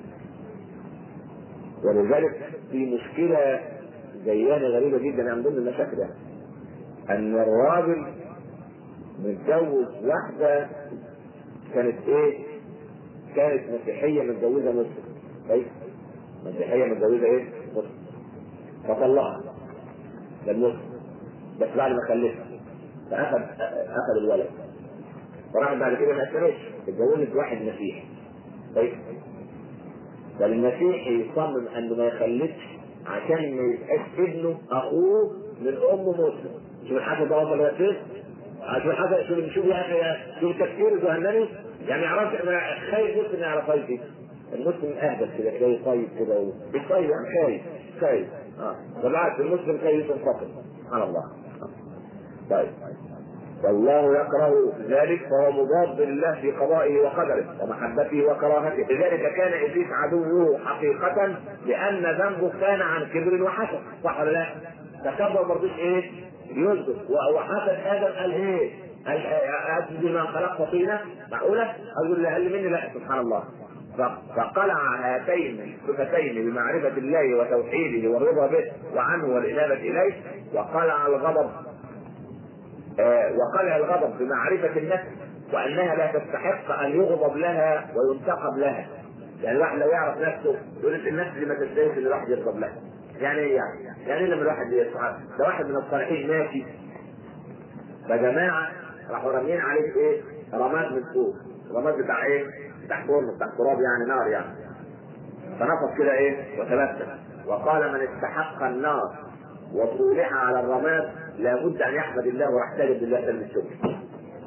ولذلك في مشكله زيانه غريبه جدا من ضمن المشاكل يعني ان الراجل متجوز واحده كانت ايه؟ كانت مسيحيه متجوزه مسلم كويس؟ مسيحيه متجوزه ايه؟ مسلم فطلقها ده المسلم بس بعد ما خلفها فاخذ اخذ الولد فراح بعد كده ما اسلمش اتجوزت واحد مسيحي كويس؟ فالمسيحي يصمم انه ما يخلفش عشان ما يبقاش ابنه اخوه من ام مسلم شوف الحسد ده وصل لفين شوف الحسد شوف شوف يا اخي شوف التفكير الجهنمي يعني يعرف خايف مسلم يعرف خايف المسلم اهدى كده تلاقيه طيب كده مش طيب يعني خايف خايف اه بالعكس المسلم خايف ينفصل سبحان الله طيب والله يكره ذلك فهو مضاد لله في قضائه وقدره ومحبته وكراهته لذلك كان ابليس عدوه حقيقه لان ذنبه كان عن كبر وحسد صح ولا لا؟ تكبر ما رضيش ايه؟ يسجد وحسد ادم قال ايه؟ اسجد ما خلقت طينه معقوله؟ اقول له قال مني لا سبحان الله فقلع هاتين الصفتين بمعرفة الله وتوحيده والرضا به وعنه والإنابة إليه وقلع الغضب آه وقلع الغضب بمعرفة النفس وأنها لا تستحق أن يغضب لها وينتقم لها يعني الواحد لو يعرف نفسه يقول النفس دي ما تستاهلش ان الواحد يغضب لها يعني ايه يعني؟ يعني لما الواحد يسعى ده واحد من الصالحين ماشي فجماعة راحوا راميين عليه ايه؟ رماد من فوق رماد بتاع ايه؟ بتاع فرن بتاع تراب يعني نار يعني فنفض كده ايه؟ وتبسم وقال من استحق النار وطولها على الرماد لابد ان يحمد الله ويحتجب بالله من الشكر.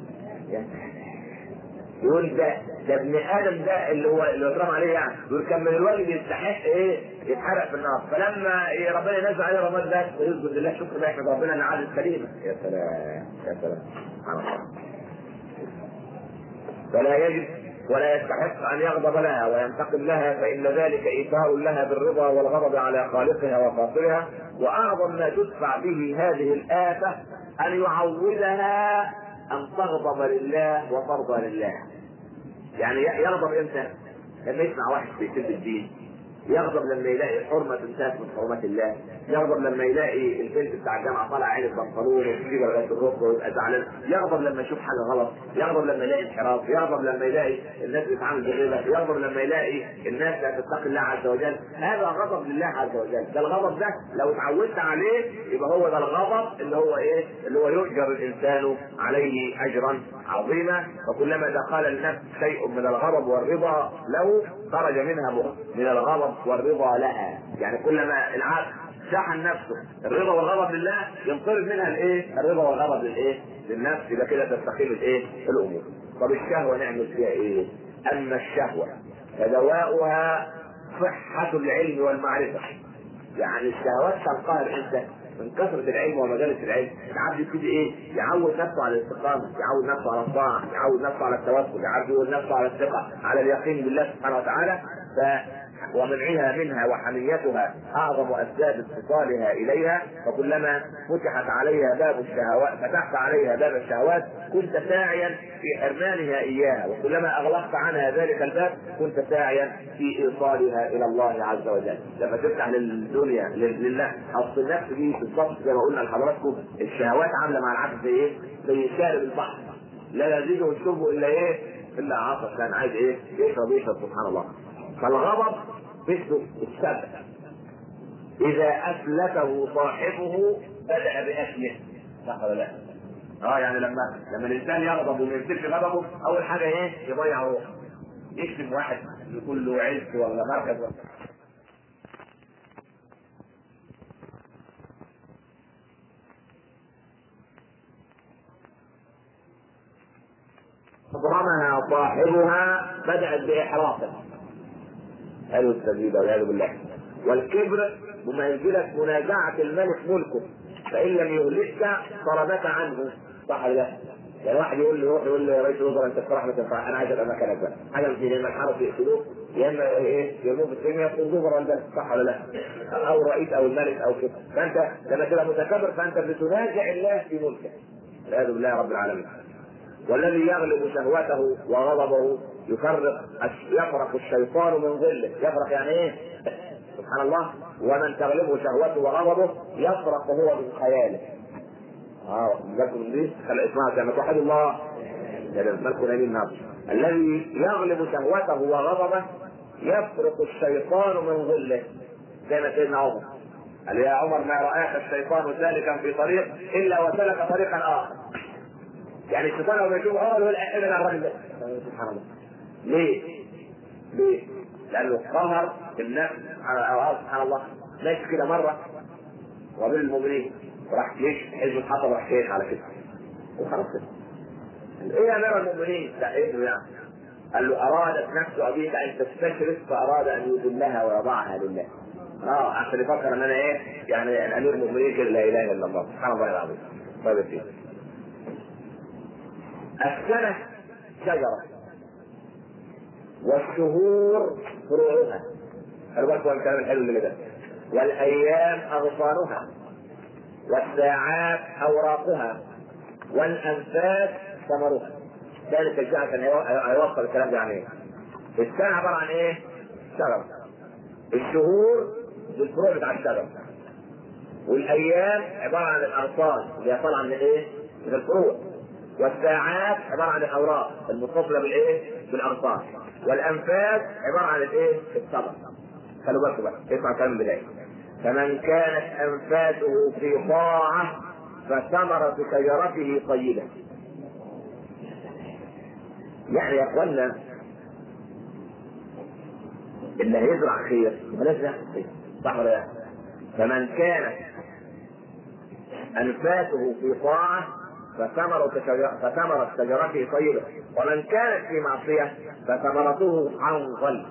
يقول ده ده ابن ادم ده اللي هو اللي اترمى عليه يعني يقول كان من الواجب يستحق ايه يتحرق في النار فلما إيه ربنا ينزل عليه رماد ده ويسجد لله شكر بقى يحمد ربنا ان عاد السليمه يا سلام يا سلام سبحان الله فلا يجب ولا يستحق ان يغضب لها وينتقم لها فان ذلك ايثار لها بالرضا والغضب على خالقها وفاطرها واعظم ما تدفع به هذه الافه ان يعودها ان تغضب لله وترضى لله يعني يغضب امتى؟ لما يسمع واحد بيسب الدين يغضب لما يلاقي حرمة انتهت من حرمات الله يغضب لما يلاقي البنت بتاع الجامعة طالع عين البنطلون وتجيب لغاية الركبة ويبقى زعلان يغضب لما يشوف حاجة غلط يغضب لما يلاقي انحراف يغضب لما يلاقي الناس بتتعامل بالربا يغضب لما يلاقي الناس لا تتقي الله عز وجل هذا غضب لله عز وجل ده الغضب ده لو اتعودت عليه يبقى هو ده الغضب اللي هو ايه اللي هو يؤجر الانسان عليه اجرا عظيما وكلما دخل النفس شيء من الغضب والرضا له خرج منها من الغضب والرضا لها يعني كلما العبد شحن نفسه الرضا والغضب لله ينطرد منها الايه الرضا والغضب للايه للنفس يبقى كده تستقيم الايه الامور طب الشهوه نعمل فيها ايه اما الشهوه فدواؤها صحه العلم والمعرفه يعني الشهوات تنقهر انت من كثرة العلم ومجالس العلم العبد يبتدي ايه؟ يعود نفسه على الاستقامة، يعود نفسه على الطاعة، يعود نفسه على التوكل، يعود نفسه على الثقة، على اليقين بالله سبحانه وتعالى، ف ومنعها منها وحميتها اعظم اسباب اتصالها اليها فكلما فتحت عليها باب الشهوات فتحت عليها باب الشهوات كنت ساعيا في حرمانها اياها وكلما اغلقت عنها ذلك الباب كنت ساعيا في ايصالها الى الله عز وجل لما تفتح للدنيا لله اصل النفس دي بالضبط زي ما قلنا لحضراتكم الشهوات عامله مع العبد زي ايه؟ زي شارب البحر لا يزيده الشرب الا ايه؟ الا عطش كان عايز ايه؟ يشرب يشرب سبحان الله فالغضب مثل السبع إذا أفلته صاحبه بدأ بأكله صح ولا لا؟ اه يعني لما لما الانسان يغضب وما يمسكش غضبه اول حاجه ايه؟ يضيع روحه يكتب واحد يكون له عز ولا مركز ولا أضرمها صاحبها بدأت بإحراقه قالوا السبيل والعياذ بالله والكبر مميزلة منازعة الملك ملكه فإن لم يهلكك طردك عنه صح ولا لا؟ يعني واحد يقول لي يروح يقول لي يا رئيس الوزراء انت بصراحه ما تنفع انا عايز ابقى مكانك بقى حاجه من يا اما الحرس يقتلوه يا اما ايه يرموه في السجن يطردوه بره البلد صح ولا لا؟ او رئيس او الملك او كده فانت لما تبقى متكبر فانت بتنازع الله في ملكه والعياذ بالله رب العالمين والذي يغلب شهوته وغضبه يفرق يفرق الشيطان من ظله يفرق يعني ايه سبحان الله ومن تغلبه شهوته وغضبه يفرق هو من خياله اه لكم دي خلي اسمها كما توحد الله ملك نبي الذي يغلب شهوته وغضبه يفرق الشيطان من ظله زي ما سيدنا عمر قال يا عمر ما رآك الشيطان سالكا في طريق الا وسلك طريقا اخر يعني الشيطان لما يشوف عمر يقول ابعد عن الراجل ده سبحان الله ليه؟ ليه؟ لأنه قهر النفس على سبحان الله ماشي كده مرة وبين المؤمنين راح جيش حزب الحطب راح شيخ على كده وخلاص كده ايه يا امير المؤمنين؟ لا ايه يعني؟ قال له ارادت نفس ابيك ان تستشرف فاراد ان يذلها ويضعها لله. اه عشان يفكر ان انا ايه؟ يعني امير المؤمنين كده لا اله الا الله سبحان الله العظيم. طيب فيه. السنه شجره والشهور فروعها خلي بالكم الكلام الحلو اللي ده والايام اغصانها والساعات اوراقها والانفاس ثمرها ذلك الجاء كان هيوصل الكلام ده يعني ايه؟ السنه عباره عن ايه؟ شجر الشهور بالفروع بتاع الشجر والايام عباره عن الارصاد اللي هي طالعه من ايه؟ من الفروع والساعات عباره عن الاوراق المتصله بالايه؟ بالارصاد والانفاس عباره عن الايه؟ الصبر خلوا بالكم بقى اسمع كلام البدايه فمن كانت انفاسه في طاعه فثمرة شجرته طيبة. يعني يا اخوانا اللي هيزرع خير بلاش يحصل خير صح ولا لا؟ فمن كانت انفاسه في طاعه فثمرة شجر- فثمرة شجرته طيبة ومن كانت في معصية فثمرته حنظل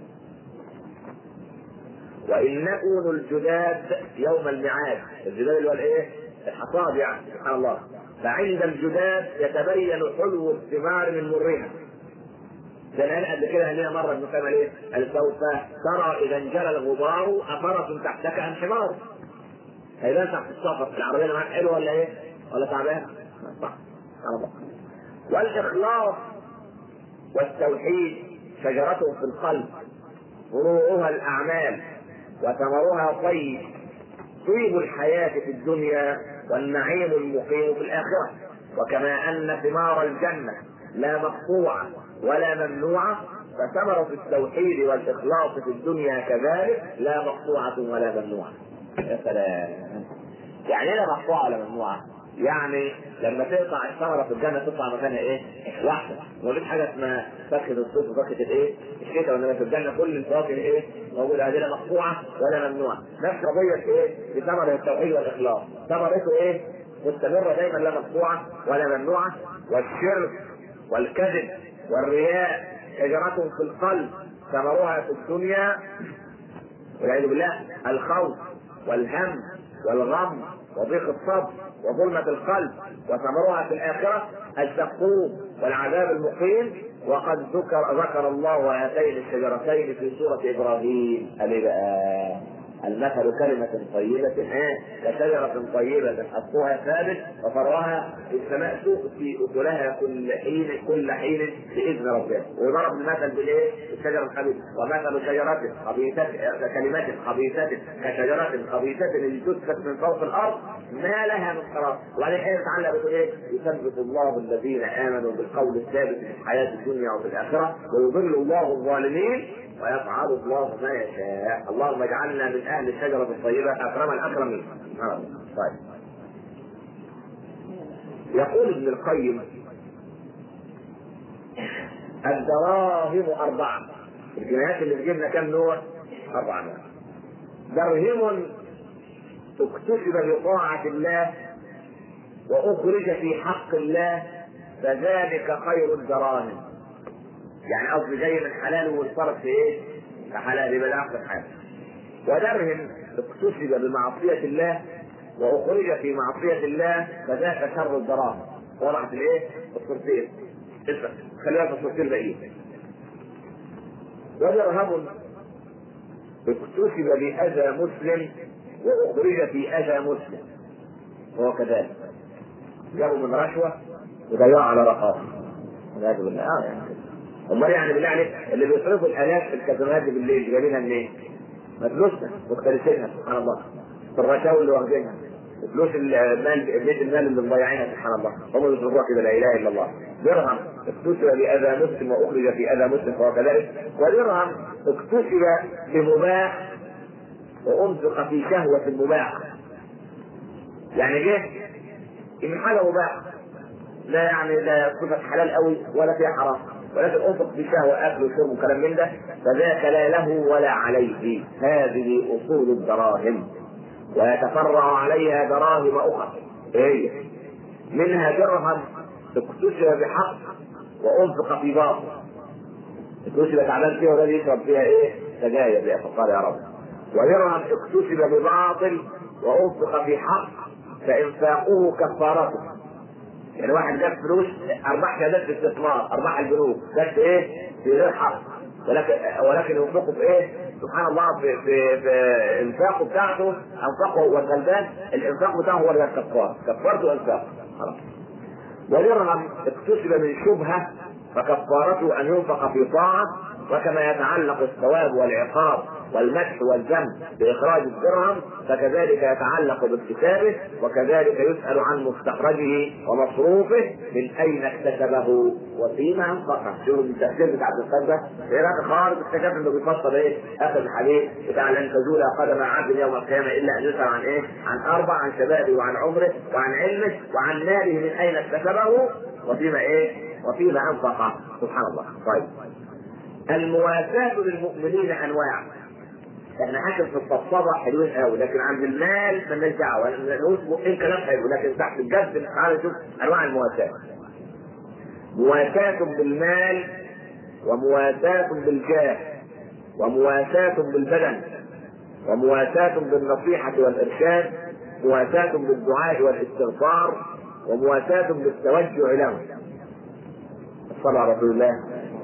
وإن نكون الجداد يوم الميعاد الجداد اللي هو الايه؟ الحصاد يعني سبحان الله فعند الجداد يتبين حلو الثمار من مرها ده انا قبل كده هنا مره ابن قيم ايه؟ قال سوف ترى اذا انجلى الغبار افرس تحتك ام حمار هيبان تحت السفر العربيه اللي معاك حلوه ولا ايه؟ ولا تعبان؟ صح على بعض. والاخلاص والتوحيد شجرته في القلب فروعها الاعمال وثمرها طيب طيب الحياه في الدنيا والنعيم المقيم في الاخره وكما ان ثمار الجنه لا مقطوعه ولا ممنوعه فثمرة التوحيد والإخلاص في الدنيا كذلك لا مقطوعة ولا ممنوعة. يا سلام. يعني ايه لا مقطوعة ولا ممنوعة؟ يعني لما تقطع الثمرة في الجنة تطلع مكانها ايه؟ واحدة، مفيش حاجة اسمها فاكهة الصيف وفاكهة الايه؟ الشتاء وانما في الجنة كل الفواكه ايه؟ موجودة هذه لا مقطوعة ولا ممنوعة. نفس قضية ايه؟ في ثمرة التوحيد والإخلاص، ثمرته ايه؟ مستمرة دايما لا مقطوعة ولا ممنوعة، والشرك والكذب والرياء شجرة في القلب ثمرها في الدنيا والعياذ بالله الخوف والهم والغم وضيق الصبر وظلمة القلب وثمرها في الآخرة الزقوم والعذاب المقيم وقد ذكر ذكر الله هاتين الشجرتين في سورة إبراهيم قال بقى المثل كلمة طيبة آه كشجرة طيبة أصلها ثابت وفرعها في السماء تؤتي أكلها كل حين كل حين بإذن ربها وضرب المثل بالإيه؟ الشجرة الخبيثة ومثل شجرة خبيثة كلمات خبيثة كشجرة خبيثة اجتثت من فوق الأرض ما لها من قرار وبعدين حين تعالى بتقول إيه؟ يثبت الله الذين آمنوا بالقول الثابت في الحياة الدنيا وفي الآخرة ويضل الله الظالمين ويفعل الله ما يشاء اللهم اجعلنا من اهل الشجره الطيبه اكرم الاكرمين آه. طيب يقول ابن القيم الدراهم اربعه الجنيهات اللي تجيبنا كم نوع؟ اربع نوع درهم اكتسب بطاعه الله واخرج في حق الله فذلك خير الدراهم يعني قصدي جاي من حلال والصرف في ايه؟ في حلال يبقى ده احسن حاجه. ودرهم اكتسب بمعصيه الله واخرج في معصيه الله فذاك شر الدراهم. وضعت الايه؟ الصورتين. اسمع خليها في الصورتين الباقيين. ودرهم اكتسب باذى مسلم واخرج في اذى مسلم. وهو كذلك. جابوا من رشوه وضيعوا على رقابه. والعياذ بالله اه يعني امال يعني بالله عليك اللي بيصرفوا الالاف في الكازينوهات دي بالليل جايبينها منين؟ ما فلوسنا مختلفينها سبحان الله في الرشاوي اللي واخدينها فلوس المال بيت المال اللي مضيعينها سبحان الله هم بيصرفوها كده لا اله الا الله درهم اكتسب باذى مسلم واخرج في اذى مسلم فهو كذلك ودرهم اكتسب بمباح وانفق في شهوه مباح يعني جه من حاجه مباح لا يعني لا صفه حلال قوي ولا فيها حرام ولكن انفق في شهوه اكل وشرب وكلام من ده فذاك لا له ولا عليه هذه اصول الدراهم ويتفرع عليها دراهم اخرى هي منها درهم اكتسب بحق وانفق في باطل اكتسب تعبان فيها والذي يشرب فيها ايه؟ سجاير يا فقال يا رب ودرهم اكتسب بباطل وانفق في حق فانفاقه كفارته يعني واحد جاب فلوس ارباح شهادات في استثمار ارباح البنوك جت ايه في غير حق ولكن ولكن ينفقه في ايه سبحان الله في في, في انفاقه بتاعته انفقه هو الغلبان الانفاق بتاعه هو اللي الكفار كفارته انفاق خلاص ودرهم اكتسب من شبهه فكفارته ان ينفق في طاعه وكما يتعلق الثواب والعقاب والمدح والذم بإخراج الدرهم فكذلك يتعلق باكتسابه وكذلك يسأل عن مستخرجه ومصروفه من أين اكتسبه وفيما أنفقه شوف التفسير بتاع القصة إيه راجل خالد اكتشف إنه بيفسر إيه آخر الحديث بتاع لن تزول قدم عبد يوم القيامة إلا أن يسأل عن إيه؟ عن أربع عن شبابه وعن عمره وعن علمه وعن ماله من أين اكتسبه وفيما إيه؟ وفيما أنفقه سبحان الله طيب المواساة للمؤمنين أنواع احنا حاكم في الطبطبه حلوين قوي لكن عند المال مالناش دعوه نقول بقين كلام حلو لكن تحت الجد تعالى نشوف انواع المواساه مواساة بالمال ومواساة بالجاه ومواساة بالبدن ومواساة بالنصيحة والإرشاد مواساة بالدعاء والاستغفار ومواساة بالتوجه له الصلاة على رسول الله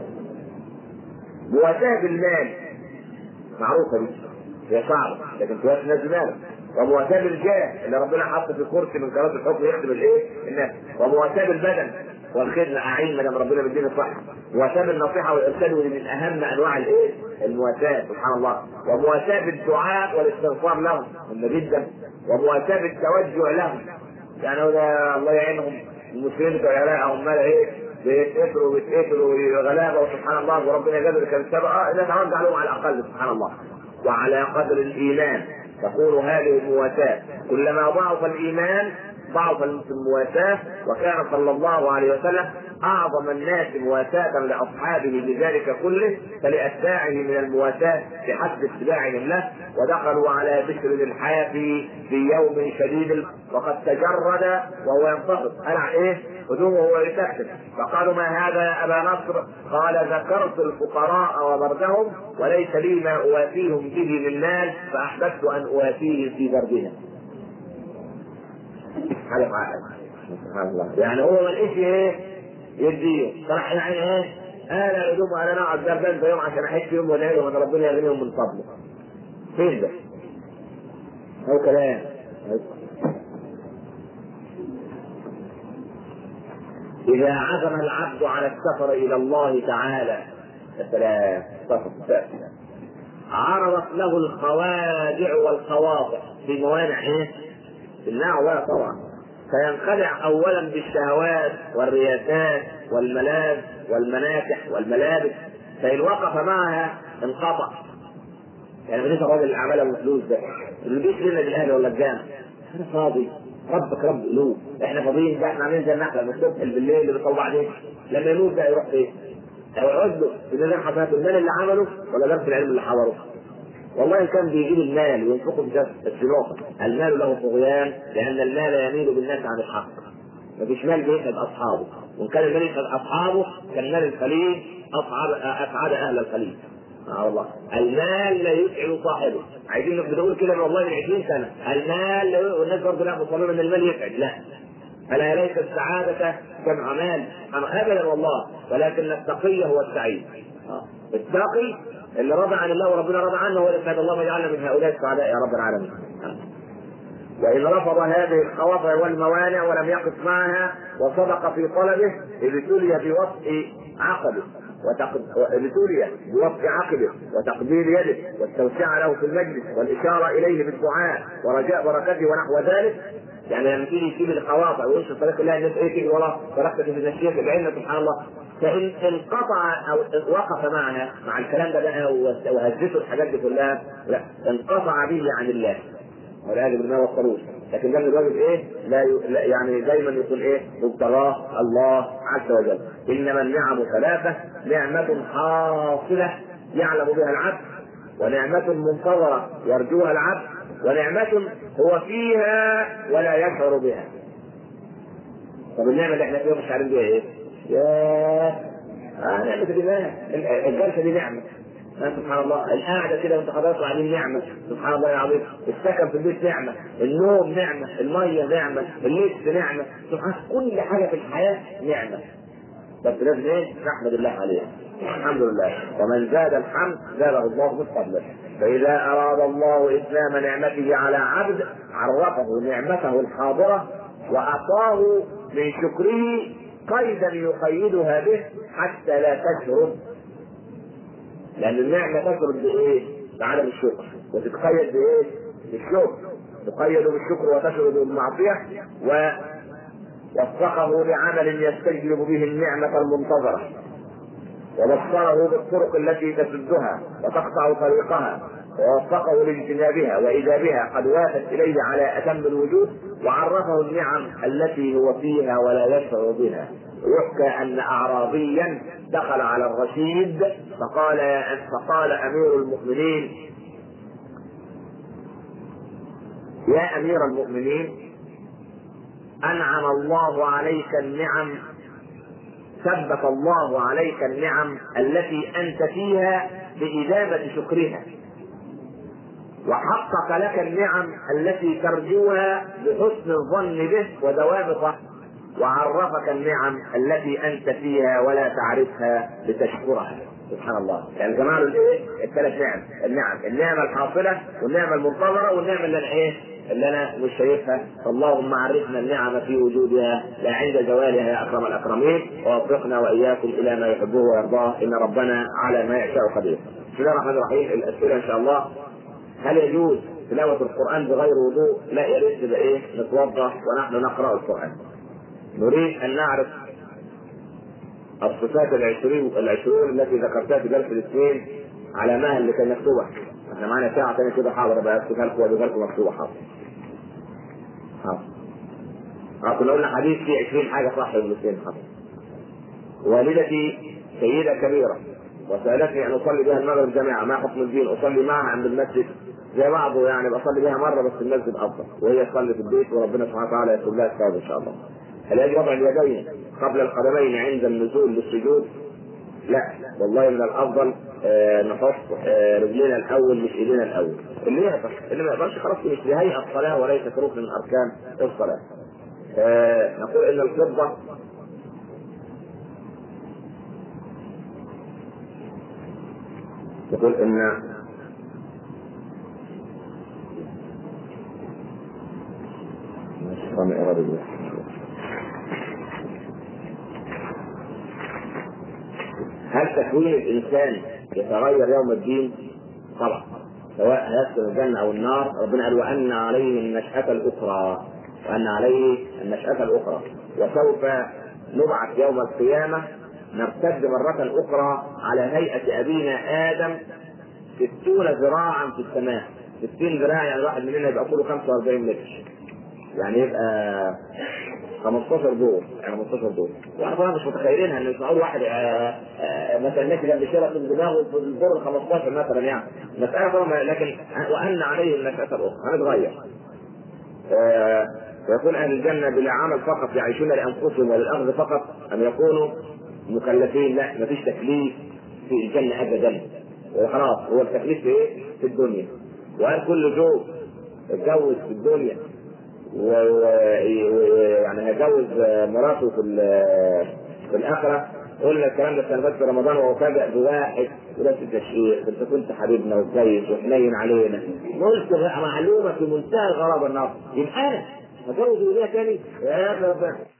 مواساة بالمال معروفة دي هي صعبة لكن تواسي الناس بمالك ومواساة بالجاه اللي ربنا حط في كرسي من كراسي الحكم يخدم الايه؟ الناس ومواساة بالبدن والخدمة أعين ما دام ربنا مدينا الصحة مواساة بالنصيحة والإرشاد ودي من أهم أنواع الإيه؟ المواساة سبحان الله ومواساة بالدعاء والاستغفار لهم مهمة جدا ومواساة بالتوجه لهم يعني هو ده الله يعينهم المسلمين بتوع العراق عمال ايه بيتقتلوا وبيتقتلوا غلابه وسبحان الله وربنا جاب كان سبقه لا توزع عليهم على الاقل سبحان الله وعلى قدر الايمان تكون هذه المواساه كلما ضعف الايمان ضعف المواساه وكان صلى الله عليه وسلم اعظم الناس مواساة لاصحابه بذلك كله فلاتباعه من المواساة بحسب اتباعهم له ودخلوا على بشر الحافي في يوم شديد وقد تجرد وهو ينتفض قلع ايه؟ هدومه وهو يكتب فقالوا ما هذا يا ابا نصر؟ قال ذكرت الفقراء وبردهم وليس لي ما اوافيهم به من مال فاحببت ان اوافيهم في بردهم. حاجه سبحان الله يعني هو ما لقيش ايه؟ يديه فراح يعني ايه؟ انا يا دوب انا اقعد جنبان في يوم عشان احس فيهم وادعي لهم ان ربنا يغنيهم من فضله. فين ده؟ هو كلام إذا عزم العبد على السفر إلى الله تعالى السلام عرضت له الخوادع والخواطع في موانع ايه؟ النعوة طبعا فينخدع اولا بالشهوات والرياسات والملاذ والمناكح والملابس فان وقف معها انقطع يعني بديت راجل الاعمال والفلوس ده اللي بيجيش لنا بالاهل ولا الجامع انا فاضي ربك رب قلوب احنا فاضيين ده احنا عاملين زي النحله من الصبح بالليل اللي بيطلع بعدين لما يموت ده يروح فين؟ هيقعد له اذا ده حسنات المال اللي عمله ولا درس العلم اللي حضره والله ان كان بيجيب المال وينفقه في جسد السلوك المال له طغيان لان المال يميل بالناس عن الحق مفيش مال بيسعد اصحابه وان كان المال يسعد اصحابه كان مال الخليج اصعب اسعد اهل الخليج اه والله المال لا يسعد صاحبه عايزين بنقول كده والله من 20 سنه المال لا والناس برضه لا مصممه ان المال يسعد لا فلا ليس السعادة جمع مال أبدا والله ولكن التقي هو السعيد التقي اللي رضى عن الله وربنا رضى عنه هو اللي الله يجعلنا من هؤلاء السعداء يا رب العالمين وإن رفض هذه الخواطر والموانع ولم يقف معها وصدق في طلبه ابتلي بوطء عقبه ابتلي بوطء عقبه وتقبيل يده والتوسعة له في المجلس والإشارة إليه بالدعاء ورجاء بركته ونحو ذلك يعني لما تيجي تجيب الخواطر ويمشي طريق الله الناس ايه تيجي وراه طريقتك في النشيخ بعلم سبحان الله فان انقطع او وقف معنا مع الكلام ده بقى وهزته الحاجات دي كلها لا انقطع به عن الله والعياذ بالله ما وصلوش لكن ده الواجب ايه؟ لا, ي... لا يعني دايما يكون ايه؟ مبتغاه الله عز وجل انما النعم ثلاثه نعمه حاصله يعلم بها العبد ونعمه منتظره يرجوها العبد ونعمة هو فيها ولا يشعر بها. طب النعمة اللي احنا فيها مش عارفين بيها ايه؟ ياه آه نعمة الإيمان الجلسة دي نعمة سبحان الله القعدة كده وانت خلاص قاعدين نعمة سبحان الله العظيم السكن في البيت نعمة النوم نعمة المية نعمة اللبس نعمة سبحان كل حاجة في الحياة نعمة بس لازم ايه؟ نحمد الله عليها الحمد لله ومن زاد الحمد زاده الله من فضله فإذا أراد الله إتمام نعمته على عبد عرفه نعمته الحاضرة وأعطاه من شكره قيدا يقيدها به حتى لا تشرب لأن النعمة تشرب بإيه؟ بعدم الشكر وتتقيد بإيه؟ بالشكر تقيد بالشكر وتشرب بالمعصية و وفقه لعمل يستجلب به النعمة المنتظرة وبصره بالطرق التي تسدها وتقطع طريقها ووفقه لاجتنابها واذا بها قد وافت اليه على اتم الوجوه وعرفه النعم التي هو فيها ولا يشعر بها يحكى ان اعرابيا دخل على الرشيد فقال فقال امير المؤمنين يا امير المؤمنين انعم الله عليك النعم ثبت الله عليك النعم التي انت فيها باجابه شكرها وحقق لك النعم التي ترجوها بحسن الظن به ودوام طاعته وعرفك النعم التي انت فيها ولا تعرفها لتشكرها سبحان الله يعني جماعة الايه؟ الثلاث نعم النعم النعمة الحاصلة والنعمة المنتظرة والنعمة اللي انا ايه؟ اللي انا مش شايفها فاللهم عرفنا النعم في وجودها لا عند زوالها يا اكرم الاكرمين ووفقنا واياكم الى ما يحبه ويرضاه ان ربنا على ما يشاء قدير. بسم الله الرحمن الرحيم الاسئله ان شاء الله هل يجوز تلاوة القرآن بغير وضوء؟ لا يا ريت تبقى ايه؟ نتوضا ونحن نقرأ القرآن. نريد أن نعرف الصفات العشرين العشرون التي ذكرتها في درس الاثنين على مهل اللي كان مكتوبة. احنا معانا ساعة ثانية كده حاضر بقى اكتبها لكم واجيبها لكم مكتوبة حاضر. حاضر. اه كنا قلنا حديث فيه 20 حاجة صح الاثنين حاضر. والدتي سيدة كبيرة وسالتني ان اصلي بها المغرب جماعه ما حكم الدين اصلي معها عند المسجد زي بعضه يعني بصلي بها مره بس المسجد افضل وهي تصلي في البيت وربنا سبحانه وتعالى يكتب لها الثواب ان شاء الله. هل يجب وضع اليدين قبل القدمين عند النزول للسجود؟ لا والله من الافضل آه نحط آه رجلينا الاول مش ايدينا الاول اللي يقدر اللي ما يقدرش خلاص مش لهيئه الصلاه وليست ركن من اركان الصلاه. آه نقول ان الفضه يقول ان هل تكوين الانسان يتغير يوم الدين؟ طبعا سواء هيسكن الجنه او النار ربنا قال وان عليه النشأة الاخرى وان عليه النشأة الاخرى وسوف نبعث يوم القيامه نرتد مرة أخرى على هيئة أبينا آدم ستون ذراعا في السماء ستين ذراع يعني الواحد مننا يبقى طوله 45 متر يعني يبقى 15 دور يعني 15 دور واحنا طبعا مش متخيلينها ان معقول واحد آآ آآ مثلا ماشي جنب شارع من دماغه في الدور ال 15 مثلا يعني مسألة طبعا لكن وأن عليه النشأة الأخرى هنتغير ويكون أهل الجنة بلا عمل فقط يعيشون لأنفسهم وللأخذ فقط أم يكونوا مكلفين لا مفيش تكليف في الجنة أبدا وخلاص هو التكليف في إيه؟ في الدنيا وقال كل زوج اتجوز في الدنيا ويعني هيجوز مراته في في الآخرة قلنا الكلام ده كان بس في رمضان وأفاجئ بواحد ولاد التشريع انت كنت حبيبنا وكويس وحنين علينا قلت معلومه في منتهى الغرابه النهارده يبقى انا هتجوز وليها تاني يا رب